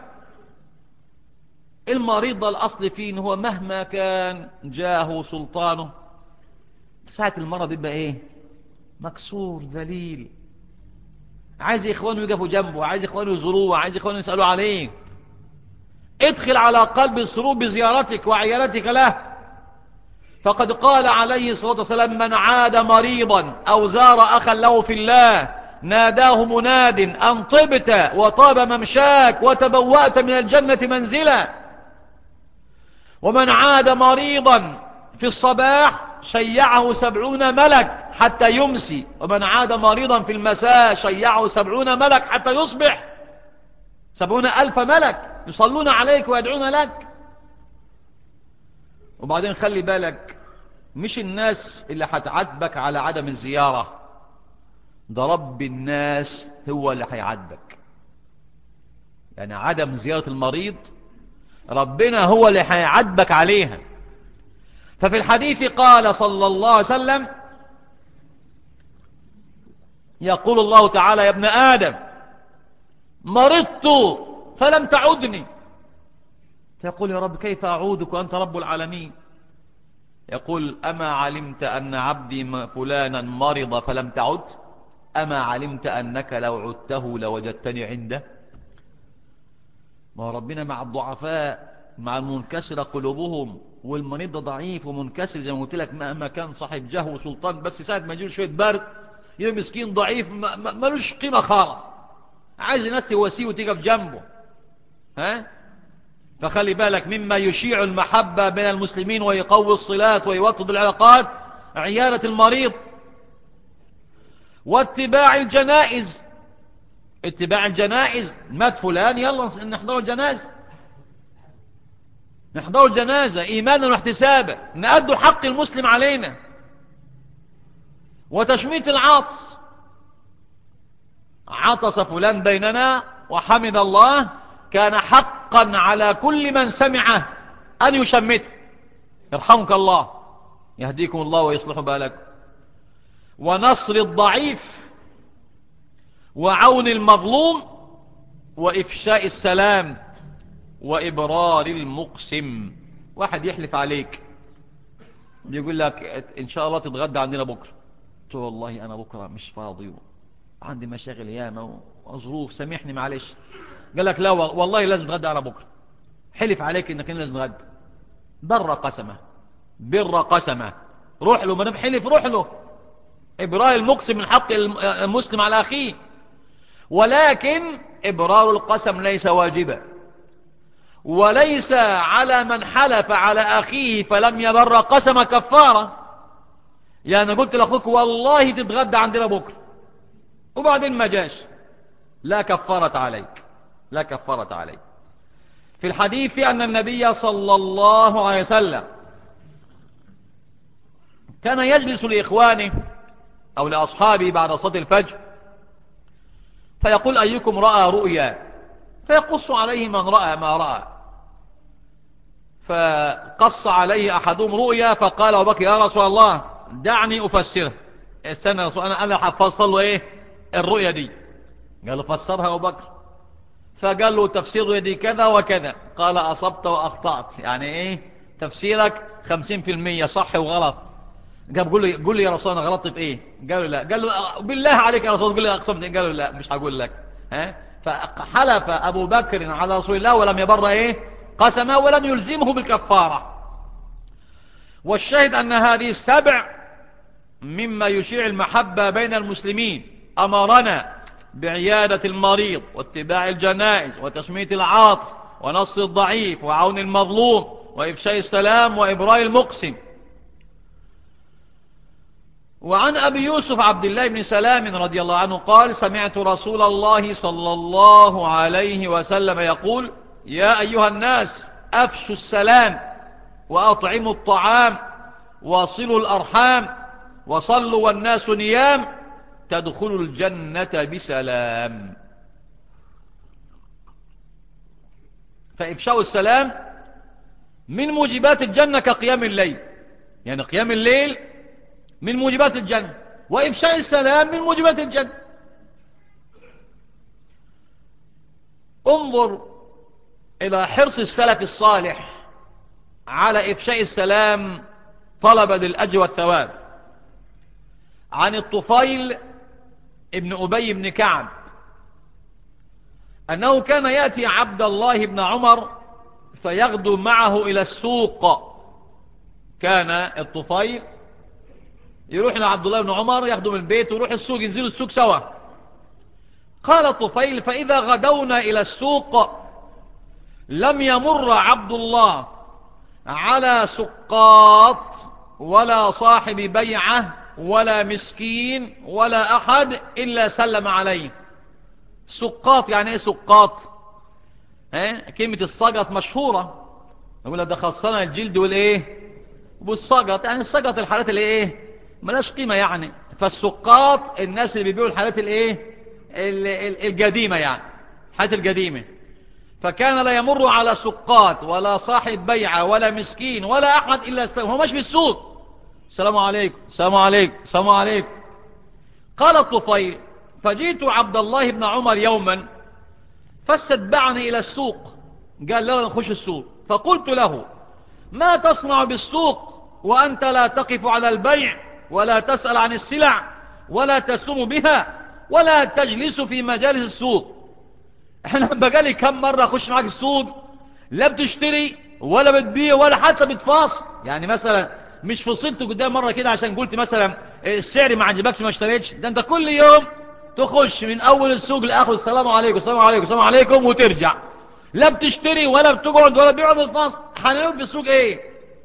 المريض الأصل فيه إن هو مهما كان جاه سلطانه ساعة المرض يبقى ايه مكسور ذليل عايز اخوانه يقفوا جنبه عايز اخوانه يزوروه عايز اخوانه يسألوا عليه ادخل على قلب السرور بزيارتك وعيالتك له فقد قال عليه الصلاة والسلام من عاد مريضا او زار اخا له في الله ناداه مناد ان طبت وطاب ممشاك وتبوأت من الجنة منزلا ومن عاد مريضا في الصباح شيعه سبعون ملك حتى يمسي ومن عاد مريضا في المساء شيعه سبعون ملك حتى يصبح سبعون ألف ملك يصلون عليك ويدعون لك وبعدين خلي بالك مش الناس اللي هتعاتبك على عدم الزيارة ده رب الناس هو اللي هيعاتبك يعني عدم زيارة المريض ربنا هو اللي هيعاتبك عليها ففي الحديث قال صلى الله عليه وسلم يقول الله تعالى يا ابن آدم مرضت فلم تعدني فيقول يا رب كيف أعودك وأنت رب العالمين يقول أما علمت أن عبدي فلانا مرض فلم تعد أما علمت أنك لو عدته لوجدتني عنده ما ربنا مع الضعفاء مع المنكسر قلوبهم والمريض ده ضعيف ومنكسر زي ما قلت لك مهما كان صاحب جاه وسلطان بس ساعة ما يجيله شوية برد يبقى مسكين ضعيف ما- ما- ملوش قيمة خالص عايز الناس تواسيه وتقف جنبه ها فخلي بالك مما يشيع المحبة بين المسلمين ويقوي الصلات ويوطد العلاقات عيادة المريض واتباع الجنائز اتباع الجنائز مات فلان يلا نحضر الجنازة نحضر الجنازة إيمانا واحتسابا نأدوا حق المسلم علينا وتشميت العاطس عطس فلان بيننا وحمد الله كان حقا على كل من سمعه أن يشمته يرحمك الله يهديكم الله ويصلح بالكم ونصر الضعيف وعون المظلوم وإفشاء السلام وإبرار المقسم واحد يحلف عليك بيقول لك إن شاء الله تتغدى عندنا بكرة قلت له والله أنا بكرة مش فاضي عندي مشاغل ياما وظروف سامحني معلش قال لك لا والله لازم تغدى على بكرة حلف عليك انك لازم تغدى بر قسمه بر قسمه روح له ما دام حلف روح له ابرار المقسم من حق المسلم على اخيه ولكن ابرار القسم ليس واجبا وليس على من حلف على اخيه فلم يبر قسم كفاره يعني قلت لاخوك والله تتغدى عندنا بكره وبعدين ما جاش لا كفارة عليك لا كفارة عليك في الحديث أن النبي صلى الله عليه وسلم كان يجلس لإخوانه أو لأصحابه بعد صلاة الفجر فيقول أيكم رأى رؤيا فيقص عليه من رأى ما رأى فقص عليه أحدهم رؤيا فقال أبو بكر يا رسول الله دعني أفسره استنى يا رسول أنا أنا حفصل له إيه الرؤيا دي قال له فسرها أبو بكر فقال له تفسير دي كذا وكذا قال أصبت وأخطأت يعني إيه تفسيرك خمسين في المية صح وغلط قال قول لي, قول لي يا رسول الله غلطت في إيه قال له لا قال له بالله عليك يا رسول قول لي أقسمت قال له لا مش هقول لك ها فحلف أبو بكر على رسول الله ولم يبر إيه قسمه ولم يلزمه بالكفارة والشاهد أن هذه السبع مما يشيع المحبة بين المسلمين أمرنا بعيادة المريض واتباع الجنائز وتسمية العاطف ونصر الضعيف وعون المظلوم وإفشاء السلام وإبراء المقسم وعن أبي يوسف عبد الله بن سلام رضي الله عنه قال سمعت رسول الله صلى الله عليه وسلم يقول يا أيها الناس أفشوا السلام وأطعموا الطعام وصلوا الأرحام وصلوا والناس نيام تدخلوا الجنة بسلام فإفشاء السلام من موجبات الجنة كقيام الليل يعني قيام الليل من موجبات الجنة وإفشاء السلام من موجبات الجنة انظر إلى حرص السلف الصالح على إفشاء السلام طلبا للأجر والثواب عن الطفيل ابن أبي بن كعب أنه كان يأتي عبد الله بن عمر فيغدو معه إلى السوق كان الطفيل يروح إلى عبد الله بن عمر ياخده من البيت ويروح السوق ينزلوا السوق سوا قال الطفيل فإذا غدونا إلى السوق لم يمر عبد الله على سقاط ولا صاحب بيعة ولا مسكين ولا أحد إلا سلم عليه سقاط يعني إيه سقاط ها؟ كلمة السقط مشهورة نقول ده خصنا الجلد والإيه والسقط يعني السقط الحالات اللي إيه ملاش قيمة يعني فالسقاط الناس اللي بيبيعوا الحالات الإيه القديمة يعني الحالات القديمة فكان لا يمر على سقاط ولا صاحب بيعة ولا مسكين ولا أحد إلا استلم هو مش في السوق السلام عليكم السلام عليكم السلام عليكم قال الطفيل فجئت عبد الله بن عمر يوما فاستتبعني إلى السوق قال لا نخش السوق فقلت له ما تصنع بالسوق وأنت لا تقف على البيع ولا تسأل عن السلع ولا تسوم بها ولا تجلس في مجالس السوق احنا بقالي كم مرة اخش معاك السوق لا بتشتري ولا بتبيع ولا حتى بتفاصل يعني مثلا مش فصلت قدام مرة كده عشان قلت مثلا السعر ما عجبكش ما اشتريتش ده انت كل يوم تخش من اول السوق لاخر السلام عليكم السلام عليكم السلام عليكم وترجع لا بتشتري ولا بتقعد ولا بيع ولا بتفاصل هنقول في السوق ايه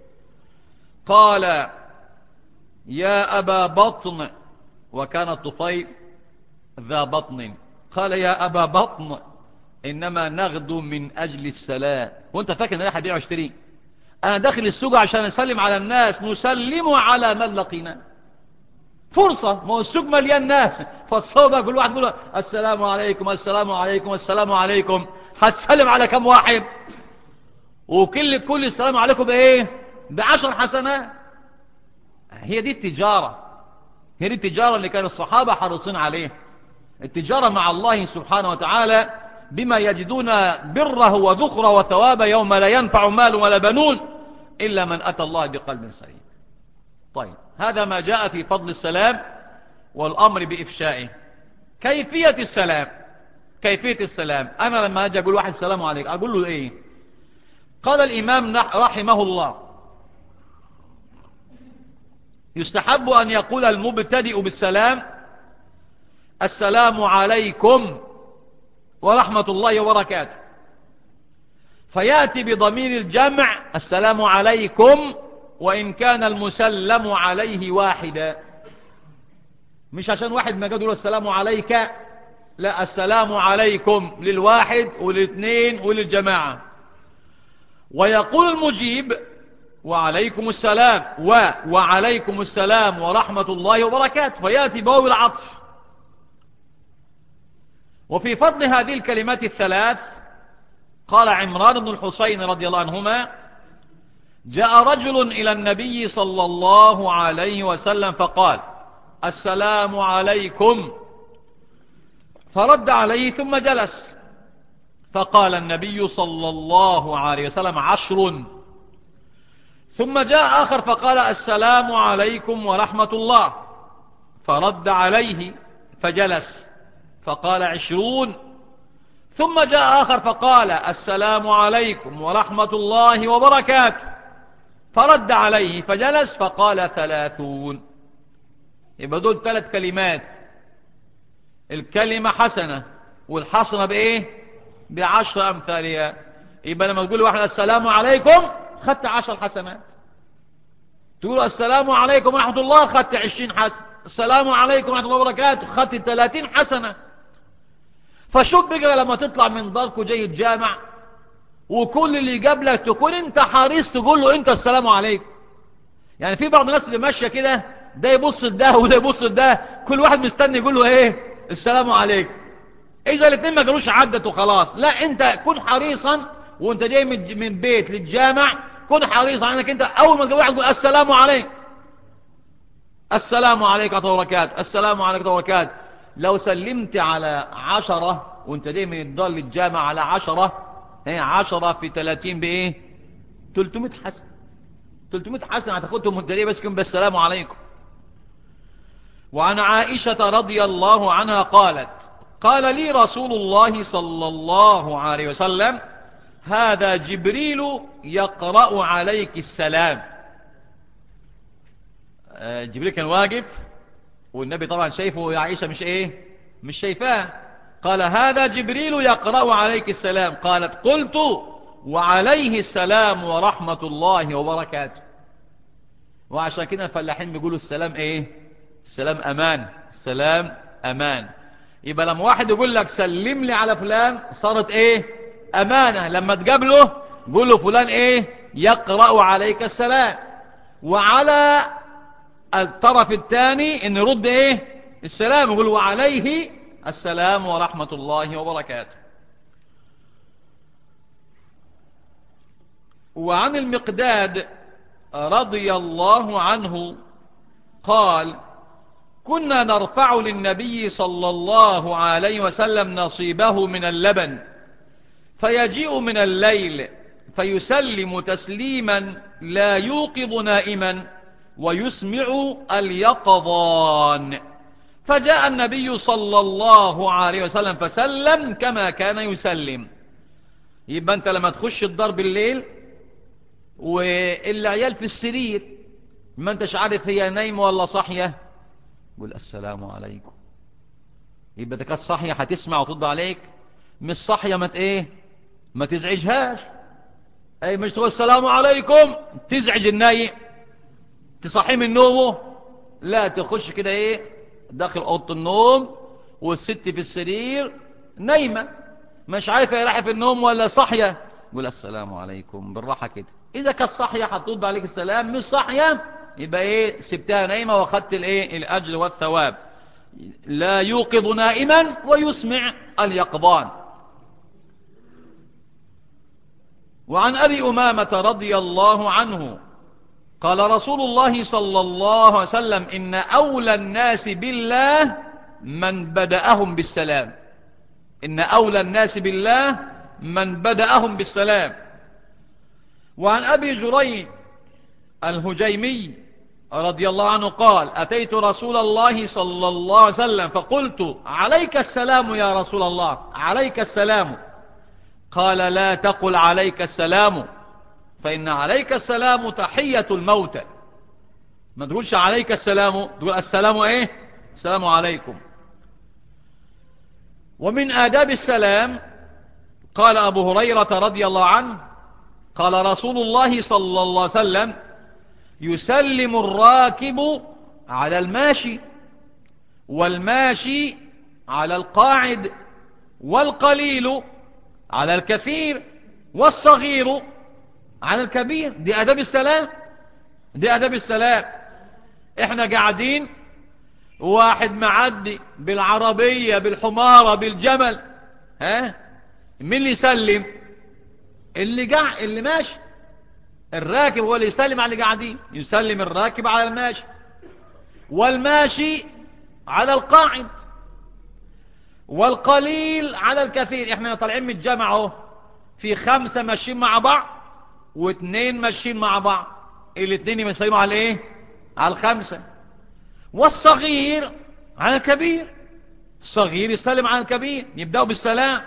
قال يا ابا بطن وكان الطفيل ذا بطن قال يا ابا بطن انما نغدو من اجل السلام وانت فاكر ان انا هبيع واشتري انا داخل السوق عشان اسلم على الناس نسلم على من لقينا فرصة ما هو السوق مليان ناس فالصوبة كل واحد يقول السلام عليكم السلام عليكم السلام عليكم هتسلم على كم واحد وكل كل السلام عليكم بايه بعشر حسنات هي دي التجارة هي دي التجارة اللي كان الصحابة حريصين عليه التجارة مع الله سبحانه وتعالى بما يجدون بره وذخره وثوابه يوم لا ينفع مال ولا بنون إلا من أتى الله بقلب سليم طيب هذا ما جاء في فضل السلام والأمر بإفشائه كيفية السلام كيفية السلام أنا لما أجي أقول واحد السلام عليك أقول له إيه قال الإمام رحمه الله يستحب أن يقول المبتدئ بالسلام السلام عليكم ورحمة الله وبركاته فيأتي بضمير الجمع السلام عليكم وإن كان المسلم عليه واحدا مش عشان واحد ما قدر السلام عليك لا السلام عليكم للواحد وللاثنين وللجماعة ويقول المجيب وعليكم السلام و وعليكم السلام ورحمة الله وبركاته فيأتي بواو العطف وفي فضل هذه الكلمات الثلاث قال عمران بن الحسين رضي الله عنهما جاء رجل إلى النبي صلى الله عليه وسلم فقال السلام عليكم فرد عليه ثم جلس فقال النبي صلى الله عليه وسلم عشر ثم جاء آخر فقال السلام عليكم ورحمة الله فرد عليه فجلس فقال عشرون ثم جاء آخر فقال السلام عليكم ورحمة الله وبركاته فرد عليه فجلس فقال ثلاثون يبقى دول ثلاث كلمات الكلمة حسنة والحسنة بإيه بعشر أمثالها يبقى لما تقول واحد السلام عليكم خدت عشر حسنات تقول السلام عليكم ورحمة الله خدت عشرين حسنة السلام عليكم ورحمة الله وبركاته خدت ثلاثين حسنة فشوف بقى لما تطلع من دارك وجاي الجامع وكل اللي قبلك تكون انت حريص تقول له انت السلام عليكم يعني في بعض الناس اللي ماشيه كده ده يبص لده وده يبص لده كل واحد مستني يقول له ايه السلام عليكم اذا الاثنين ما قالوش عدت وخلاص لا انت كن حريصا وانت جاي من بيت للجامع كن حريصا انك انت اول ما تقول واحد تقول السلام عليكم السلام عليكم ورحمه الله وبركاته السلام عليكم ورحمه الله وبركاته لو سلمت على عشرة وانت دي من الدار للجامع على عشرة هي عشرة في تلاتين بايه تلتمت حسن تلتمت حسن هتاخدهم وانت دي بس كن بالسلام عليكم وعن عائشة رضي الله عنها قالت قال لي رسول الله صلى الله عليه وسلم هذا جبريل يقرأ عليك السلام جبريل كان واقف والنبي طبعا شايفه يا عائشة مش ايه مش شايفاه قال هذا جبريل يقرأ عليك السلام قالت قلت وعليه السلام ورحمة الله وبركاته وعشان كده الفلاحين بيقولوا السلام ايه السلام امان السلام امان يبقى لما واحد يقول لك سلم لي على فلان صارت ايه امانة لما تقابله قول له فلان ايه يقرأ عليك السلام وعلى الطرف الثاني ان يرد ايه السلام يقول وعليه السلام ورحمة الله وبركاته وعن المقداد رضي الله عنه قال كنا نرفع للنبي صلى الله عليه وسلم نصيبه من اللبن فيجيء من الليل فيسلم تسليما لا يوقظ نائما ويسمع اليقظان فجاء النبي صلى الله عليه وسلم فسلم كما كان يسلم يبقى انت لما تخش الدار بالليل والعيال في السرير ما انتش عارف هي نايمة ولا صاحية قول السلام عليكم يبقى ده كانت صاحية هتسمع وترد عليك مش صاحية ما ايه ما تزعجهاش اي مش تقول السلام عليكم تزعج النايم تصحيه من نومه لا تخش كده ايه داخل اوضه النوم والست في السرير نايمه مش عارفه هي رايحه في النوم ولا صاحيه قول السلام عليكم بالراحه كده اذا كانت صاحيه هترد عليك السلام مش صاحيه يبقى ايه سبتها نايمه واخدت الايه الاجر والثواب لا يوقظ نائما ويسمع اليقظان وعن ابي امامه رضي الله عنه قال رسول الله صلى الله عليه وسلم إن أولى الناس بالله من بدأهم بالسلام إن أولى الناس بالله من بدأهم بالسلام وعن أبي جري الهجيمي رضي الله عنه قال أتيت رسول الله صلى الله عليه وسلم فقلت عليك السلام يا رسول الله عليك السلام قال لا تقل عليك السلام فإن عليك السلام تحية الموتى ما تقولش عليك السلام تقول السلام ايه السلام عليكم ومن آداب السلام قال أبو هريرة رضي الله عنه قال رسول الله صلى الله عليه وسلم يسلم الراكب على الماشي والماشي على القاعد والقليل على الكثير والصغير على الكبير دي أداب السلام دي أداب السلام احنا قاعدين واحد معدي بالعربية بالحمارة بالجمل ها مين اللي يسلم اللي قاع اللي ماشي الراكب هو اللي يسلم على اللي قاعدين يسلم الراكب على الماشي والماشي على القاعد والقليل على الكثير احنا طالعين من الجامعة اهو في خمسة ماشيين مع بعض واثنين ماشيين مع بعض الاثنين يسلموا على ايه على الخمسة والصغير على الكبير الصغير يسلم على الكبير يبدأوا بالسلام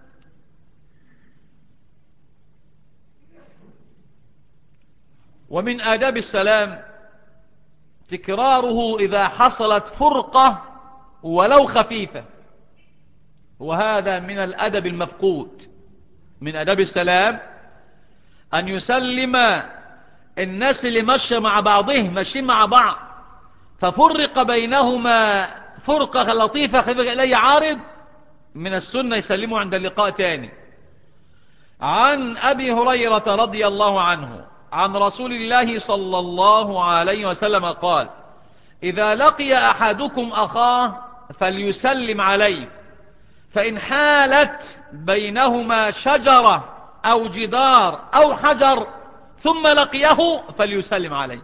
ومن آداب السلام تكراره إذا حصلت فرقة ولو خفيفة وهذا من الأدب المفقود من أدب السلام أن يسلم الناس اللي مشى مع بعضهم ماشيين مع بعض ففرق بينهما فرقة لطيفة خفيفة إلي عارض من السنة يسلموا عند اللقاء تاني عن أبي هريرة رضي الله عنه عن رسول الله صلى الله عليه وسلم قال إذا لقي أحدكم أخاه فليسلم عليه فإن حالت بينهما شجرة أو جدار أو حجر ثم لقيه فليسلم عليه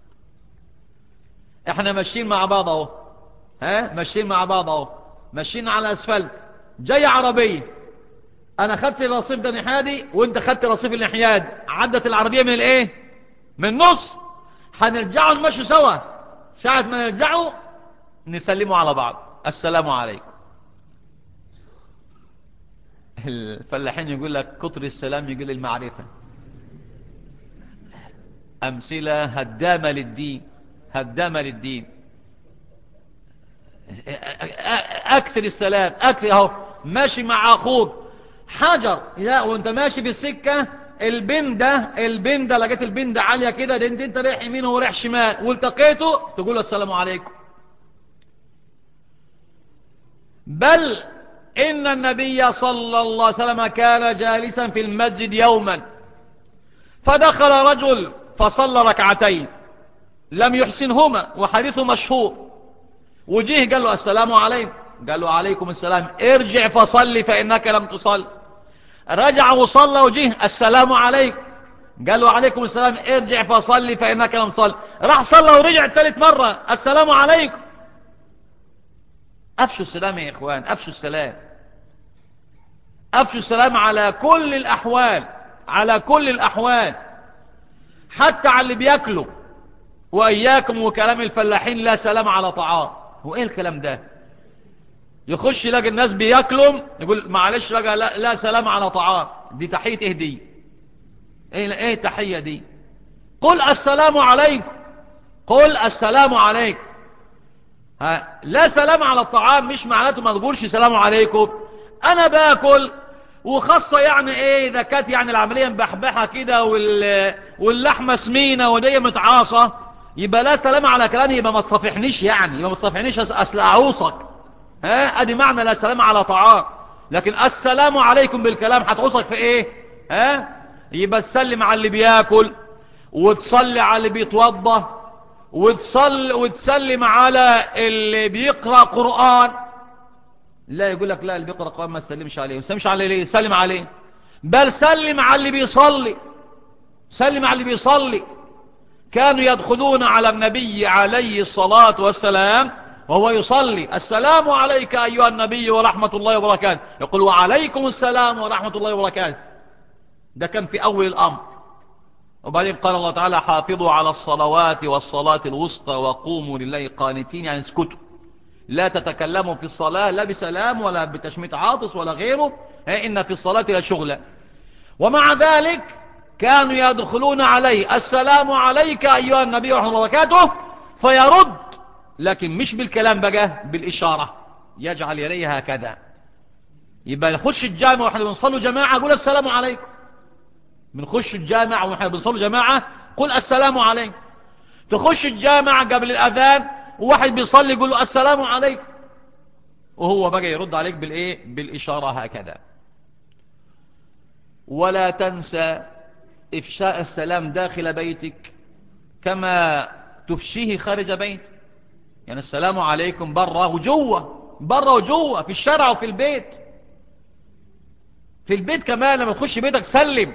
احنا ماشيين مع بعض اهو ها ماشيين مع بعض اهو ماشيين على اسفلت جاي عربية انا خدت الرصيف ده نحادي وانت خدت الرصيف النحياد عدت العربية من الايه من النص هنرجعوا نمشي سوا ساعة ما نرجعوا نسلموا على بعض السلام عليكم الفلاحين يقول لك كتر السلام يقول المعرفة أمثلة هدامة للدين هدامة للدين أكثر السلام أكثر أهو ماشي مع أخوك حجر لا وانت ماشي في السكة البندة البندة لقيت البندة عالية كده ده انت انت رايح يمين ورايح شمال والتقيته تقول السلام عليكم بل إن النبي صلى الله عليه وسلم كان جالسا في المسجد يوما فدخل رجل فصلى ركعتين لم يحسنهما وحديثه مشهور وجيه قال له السلام عليكم قال له عليكم السلام ارجع فصلي فإنك لم تصل رجع وصلى وجيه السلام عليكم قال له عليكم السلام ارجع فصلي فإنك لم تصل راح صلى ورجع ثالث مرة السلام عليكم أفشوا السلام يا إخوان أفشوا السلام أفشوا السلام على كل الأحوال على كل الأحوال حتى على اللي بياكلوا وإياكم وكلام الفلاحين لا سلام على طعام هو إيه الكلام ده يخش يلاقي الناس بياكلوا يقول معلش بقى لا, لا سلام على طعام دي تحية إيه دي إيه, إيه تحية دي قل السلام عليكم قل السلام عليكم ها لا سلام على الطعام مش معناته ما تقولش سلام عليكم انا باكل وخاصة يعني ايه اذا كانت يعني العملية مبحبحة كده وال... واللحمة سمينة ودي متعاصة يبقى لا سلام على كلامي يبقى ما تصافحنيش يعني يبقى ما تصافحنيش اصل اعوصك ها ادي معنى لا سلام على طعام لكن السلام عليكم بالكلام هتعوصك في ايه ها يبقى تسلم على اللي بياكل وتصلي على اللي بيتوضى وتصل وتسلم على اللي بيقرأ قرآن لا يقول لك لا اللي بيقرأ قرآن ما تسلمش عليه ما تسلمش عليه ليه سلم عليه بل سلم على اللي بيصلي سلم على اللي بيصلي كانوا يدخلون على النبي عليه الصلاة والسلام وهو يصلي السلام عليك أيها النبي ورحمة الله وبركاته يقول وعليكم السلام ورحمة الله وبركاته ده كان في أول الأمر وبعدين قال الله تعالى حافظوا على الصلوات والصلاة الوسطى وقوموا لله قانتين يعني اسكتوا لا تتكلموا في الصلاة لا بسلام ولا بتشميت عاطس ولا غيره إن في الصلاة لشغلة ومع ذلك كانوا يدخلون عليه السلام عليك أيها النبي ورحمة الله وبركاته فيرد لكن مش بالكلام بقى بالإشارة يجعل يديه هكذا يبقى نخش الجامع واحنا بنصلوا جماعة قول السلام عليكم بنخش الجامع واحنا بنصلوا جماعة قل السلام عليكم تخش الجامع قبل الأذان وواحد بيصلي يقول له السلام عليكم وهو بقى يرد عليك بالايه بالإشارة هكذا ولا تنسى إفشاء السلام داخل بيتك كما تفشيه خارج بيتك يعني السلام عليكم برا وجوه برا وجوه في الشارع وفي البيت في البيت كمان لما تخش بيتك سلم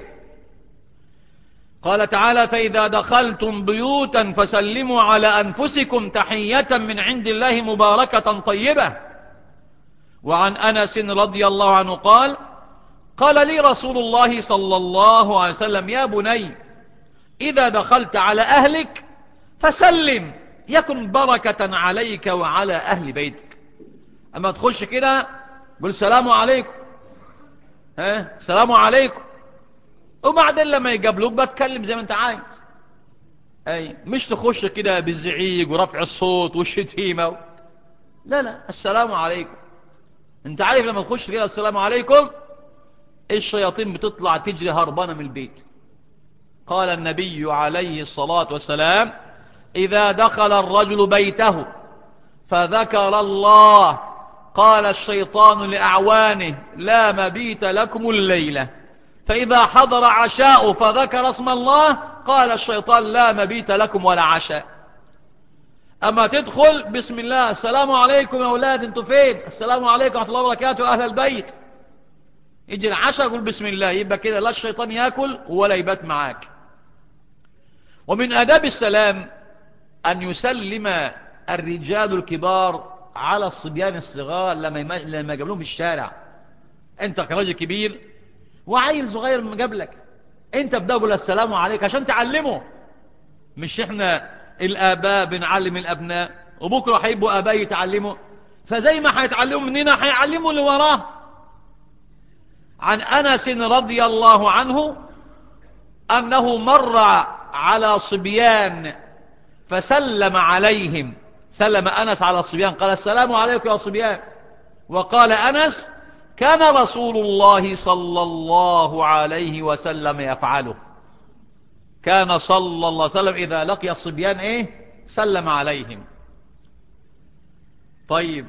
قال تعالى فإذا دخلتم بيوتا فسلموا على أنفسكم تحية من عند الله مباركة طيبة وعن أنس رضي الله عنه قال قال لي رسول الله صلى الله عليه وسلم يا بني إذا دخلت على أهلك فسلم يكن بركة عليك وعلى أهل بيتك أما تخش كده قل السلام عليكم ها السلام عليكم وبعدين لما يقابلوك بتكلم زي ما انت عايز اي مش تخش كده بالزعيق ورفع الصوت والشتيمة و... لا لا السلام عليكم انت عارف لما تخش كده السلام عليكم الشياطين بتطلع تجري هربانة من البيت قال النبي عليه الصلاة والسلام إذا دخل الرجل بيته فذكر الله قال الشيطان لأعوانه لا مبيت لكم الليلة فإذا حضر عشاء فذكر اسم الله قال الشيطان لا مبيت لكم ولا عشاء أما تدخل بسم الله السلام عليكم يا أولاد انتوا فين السلام عليكم ورحمة الله وبركاته أهل البيت يجي العشاء يقول بسم الله يبقى كده لا الشيطان يأكل ولا يبات معاك ومن أداب السلام أن يسلم الرجال الكبار على الصبيان الصغار لما لما يقابلهم في الشارع انت كراجل كبير وعيل صغير من قبلك انت بدأ قول السلام عليك عشان تعلمه مش احنا الآباء بنعلم الأبناء وبكرة هيبقوا آباء يتعلموا فزي ما هيتعلموا مننا هيعلموا اللي وراه عن أنس رضي الله عنه أنه مر على صبيان فسلم عليهم سلم أنس على الصبيان قال السلام عليكم يا صبيان وقال أنس كان رسول الله صلى الله عليه وسلم يفعله كان صلى الله عليه وسلم إذا لقي الصبيان إيه سلم عليهم طيب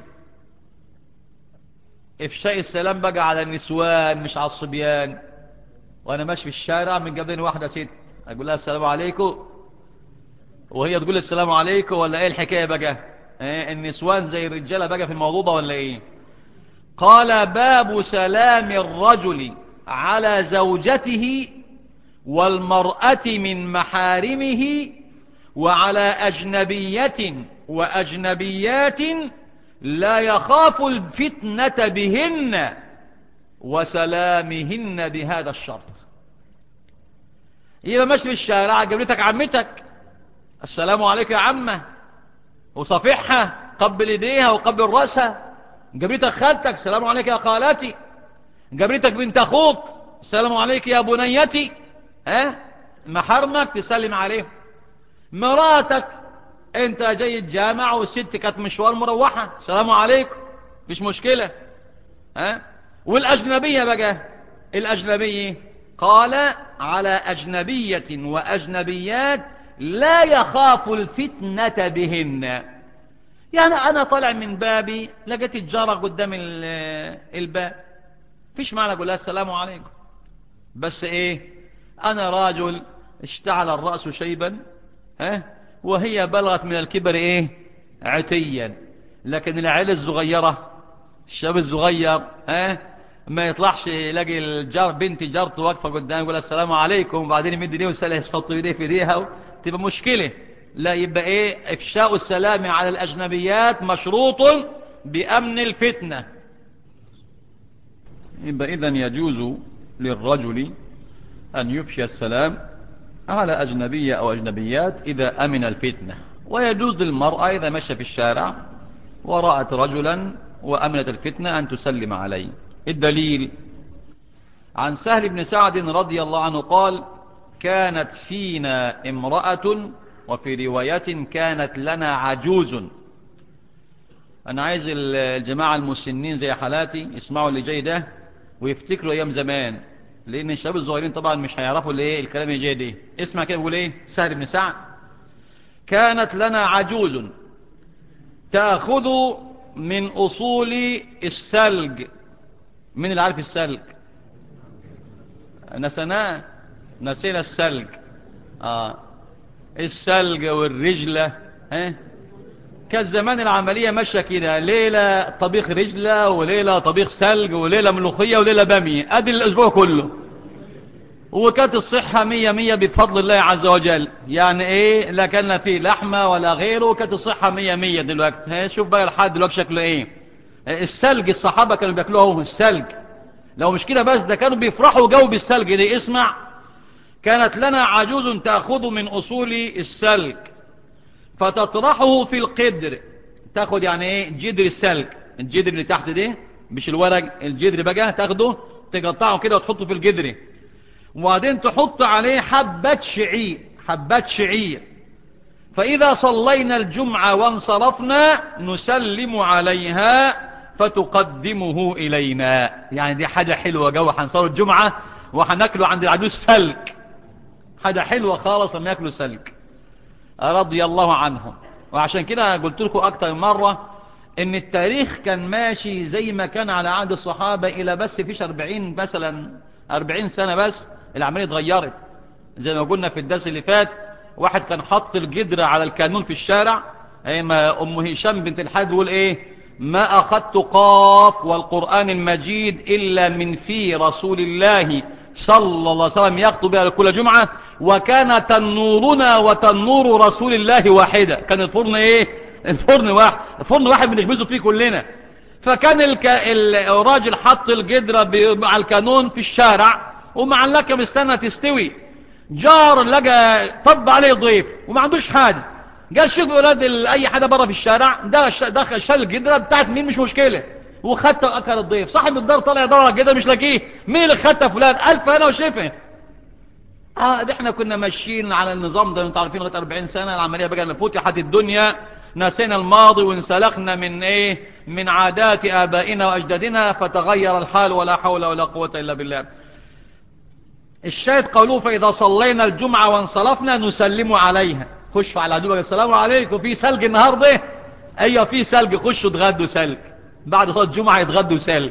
إفشاء السلام بقى على النسوان مش على الصبيان وأنا ماشي في الشارع من قبلين واحدة ست أقول لها السلام عليكم وهي تقول السلام عليكم ولا إيه الحكاية بقى إيه النسوان زي الرجالة بقى في الموضوع ده ولا إيه قال باب سلام الرجل على زوجته والمرأة من محارمه وعلى أجنبية وأجنبيات لا يخاف الفتنة بهن وسلامهن بهذا الشرط يبقى ماشي في الشارع قبلتك عمتك السلام عليك يا عمة وصفحها قبل ايديها وقبل رأسها قبلتك خالتك السلام عليك يا خالاتي قبلتك بنت اخوك السلام عليك يا بنيتي ها محرمك تسلم عليهم مراتك انت جاي الجامع والست كانت مشوار مروحة السلام عليكم مش مشكلة ها والأجنبية بقى الأجنبية قال على أجنبية وأجنبيات لا يخاف الفتنة بهن يعني أنا طالع من بابي لقيت الجارة قدام الباب فيش معنى أقول لها السلام عليكم بس إيه أنا راجل اشتعل الرأس شيبا ها وهي بلغت من الكبر إيه عتيا لكن العيلة الصغيرة الشاب الصغير ها ما يطلعش يلاقي الجار بنت جارته واقفه قدام يقول السلام عليكم وبعدين يمد ايديه ويسالها يحط ايديه في ايديها تبقى مشكله لا يبقى ايه افشاء السلام على الاجنبيات مشروط بامن الفتنه يبقى اذا يجوز للرجل ان يفشي السلام على اجنبيه او اجنبيات اذا امن الفتنه ويجوز للمراه اذا مشى في الشارع ورأت رجلا وأمنت الفتنة أن تسلم عليه الدليل عن سهل بن سعد رضي الله عنه قال كانت فينا امرأة وفي رواية كانت لنا عجوز أنا عايز الجماعة المسنين زي حالاتي يسمعوا اللي جاي ده ويفتكروا أيام زمان لأن الشباب الصغيرين طبعا مش هيعرفوا اللي ايه الكلام اللي جاي ده اسمع كده بيقول ايه سهل بن سعد كانت لنا عجوز تأخذ من أصول السلج من اللي عارف السلج نسناه نسينا السلج آه. السلج والرجلة ها كان زمان العملية ماشية كده ليلة طبيخ رجلة وليلة طبيخ سلج وليلة ملوخية وليلة بامية ادي الاسبوع كله وكانت الصحة مية مية بفضل الله عز وجل يعني ايه لا كان فيه لحمة ولا غيره وكانت الصحة مية مية دلوقتي شوف بقى الحد دلوقتي شكله ايه السلج الصحابة كانوا بياكلوه السلج لو مش كده بس ده كانوا بيفرحوا جو بالسلج دي اسمع كانت لنا عجوز تأخذ من أصول السلج فتطرحه في القدر تاخد يعني ايه جدر السلج الجدر اللي تحت ده مش الورق الجدر بقى تاخده تقطعه كده وتحطه في الجدر وبعدين تحط عليه حبة شعير حبات شعير فإذا صلينا الجمعة وانصرفنا نسلم عليها فتقدمه إلينا يعني دي حاجة حلوة جو هنصلوا الجمعة وهناكله عند العجوز سلك حاجة حلوة خالص لما ياكلوا سلك رضي الله عنهم وعشان كده قلت لكم أكتر من مرة ان التاريخ كان ماشي زي ما كان على عهد الصحابة الى بس فيش 40 مثلا 40 سنة بس العملية اتغيرت زي ما قلنا في الدرس اللي فات واحد كان حط الجدر على الكانون في الشارع ما ام هشام بنت الحاج تقول ايه ما اخذت قاف والقرآن المجيد الا من في رسول الله صلى الله عليه وسلم يخطب بها كل جمعة وكان تنورنا وتنور رسول الله واحدة كان الفرن ايه الفرن واحد الفرن واحد بنخبزه فيه كلنا فكان الك... الراجل حط الجدرة على الكانون في الشارع ومعلقة مستنى تستوي جار لقى طب عليه ضيف وما عندوش حاجة قال شوف ولاد اي حدا بره في الشارع ده دخل شال الجدرة بتاعت مين مش مشكلة وخدت اكل الضيف صاحب الدار طلع يدور على الجدرة مش لاقيه مين اللي خدتها فلان الف انا وشفه اه ده احنا كنا ماشيين على النظام ده انتوا عارفين لغايه 40 سنه العمليه بقى فتحت الدنيا نسينا الماضي وانسلخنا من ايه من عادات ابائنا واجدادنا فتغير الحال ولا حول ولا قوه الا بالله الشاهد قالوا فاذا صلينا الجمعه وانصرفنا نسلم عليها خشوا على عدوك السلام عليكم في سلج النهارده ايوه في سلج خشوا اتغدوا سلج بعد صلاه الجمعه يتغدوا سلج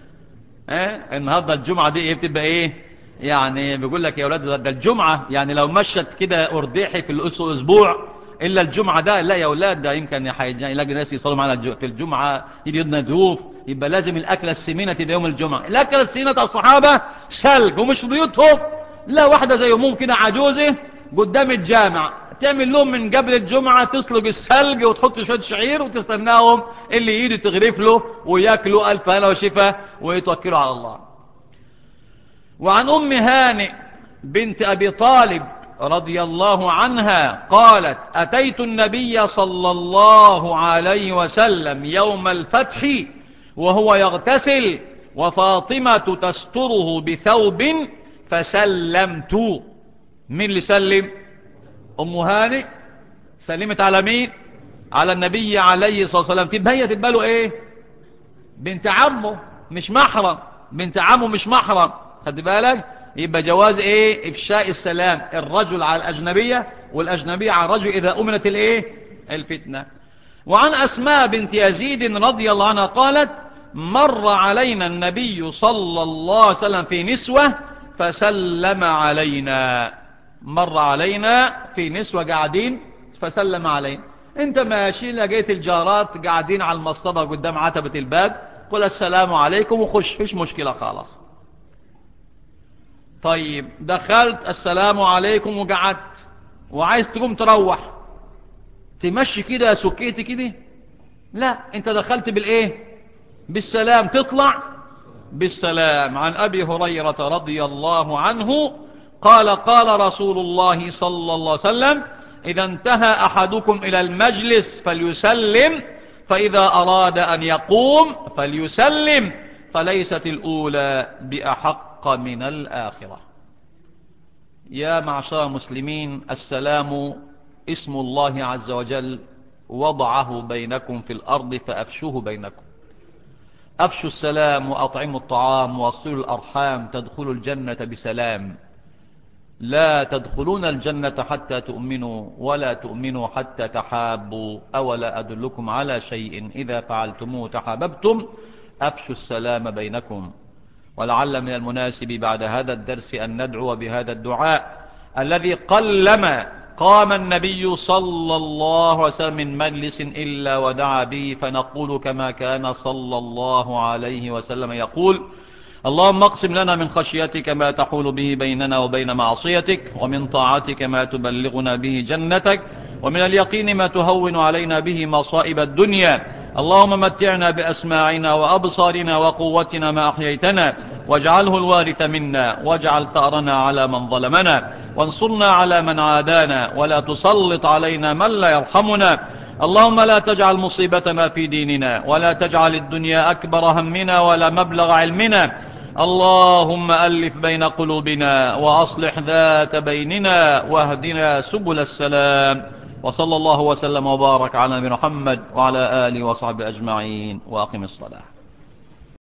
ها النهارده الجمعه دي ايه بتبقى ايه يعني بيقول لك يا اولاد ده الجمعه يعني لو مشت كده ارداحي في الاسبوع الا الجمعه ده لا يا اولاد ده يمكن يلاقي ناس يصلوا معنا في الجمعه يجي لنا ضيوف يبقى لازم الاكله السمينه تبقى يوم الجمعه الاكله السمينه بتاع الصحابه سلج ومش بيوتهم لا واحده زي امهم كده عجوزه قدام الجامع تعمل لهم من قبل الجمعة تسلق السلج وتحط شوية شعير وتستناهم اللي يجي تغرف له وياكلوا ألف هنا وشفا ويتوكلوا على الله وعن أم هانئ بنت أبي طالب رضي الله عنها قالت أتيت النبي صلى الله عليه وسلم يوم الفتح وهو يغتسل وفاطمة تستره بثوب فسلمت مين اللي سلم ام هانئ سلمت على مين على النبي عليه الصلاة والسلام تبقى هي تبقى له ايه بنت عمه مش محرم بنت عمه مش محرم خد بالك يبقى جواز ايه افشاء السلام الرجل على الاجنبية والاجنبية على الرجل اذا امنت الايه الفتنة وعن اسماء بنت يزيد رضي الله عنها قالت مر علينا النبي صلى الله عليه وسلم في نسوة فسلم علينا مر علينا في نسوة قاعدين فسلم علينا انت ماشي لقيت الجارات قاعدين على المصطبة قدام عتبة الباب قل السلام عليكم وخش فيش مشكلة خلاص طيب دخلت السلام عليكم وقعدت وعايز تقوم تروح تمشي كده سكيتي كده لا انت دخلت بالايه بالسلام تطلع بالسلام عن ابي هريرة رضي الله عنه قال قال رسول الله صلى الله عليه وسلم إذا انتهى أحدكم إلى المجلس فليسلم فإذا أراد أن يقوم فليسلم فليست الأولى بأحق من الآخرة يا معشر المسلمين السلام اسم الله عز وجل وضعه بينكم في الأرض فأفشوه بينكم أفشوا السلام وأطعموا الطعام وأصلوا الأرحام تدخلوا الجنة بسلام لا تدخلون الجنة حتى تؤمنوا ولا تؤمنوا حتى تحابوا أولا أدلكم على شيء إذا فعلتموه تحاببتم أفشوا السلام بينكم ولعل من المناسب بعد هذا الدرس أن ندعو بهذا الدعاء الذي قلما قام النبي صلى الله عليه وسلم من مجلس إلا ودعا به فنقول كما كان صلى الله عليه وسلم يقول اللهم اقسم لنا من خشيتك ما تحول به بيننا وبين معصيتك ومن طاعتك ما تبلغنا به جنتك ومن اليقين ما تهون علينا به مصائب الدنيا اللهم متعنا بأسماعنا وأبصارنا وقوتنا ما أحييتنا واجعله الوارث منا واجعل ثأرنا على من ظلمنا وانصرنا على من عادانا ولا تسلط علينا من لا يرحمنا اللهم لا تجعل مصيبتنا في ديننا ولا تجعل الدنيا أكبر همنا ولا مبلغ علمنا اللهم ألف بين قلوبنا وأصلح ذات بيننا واهدنا سبل السلام وصلى الله وسلم وبارك على نبينا محمد وعلى آله وصحبه أجمعين وأقم الصلاة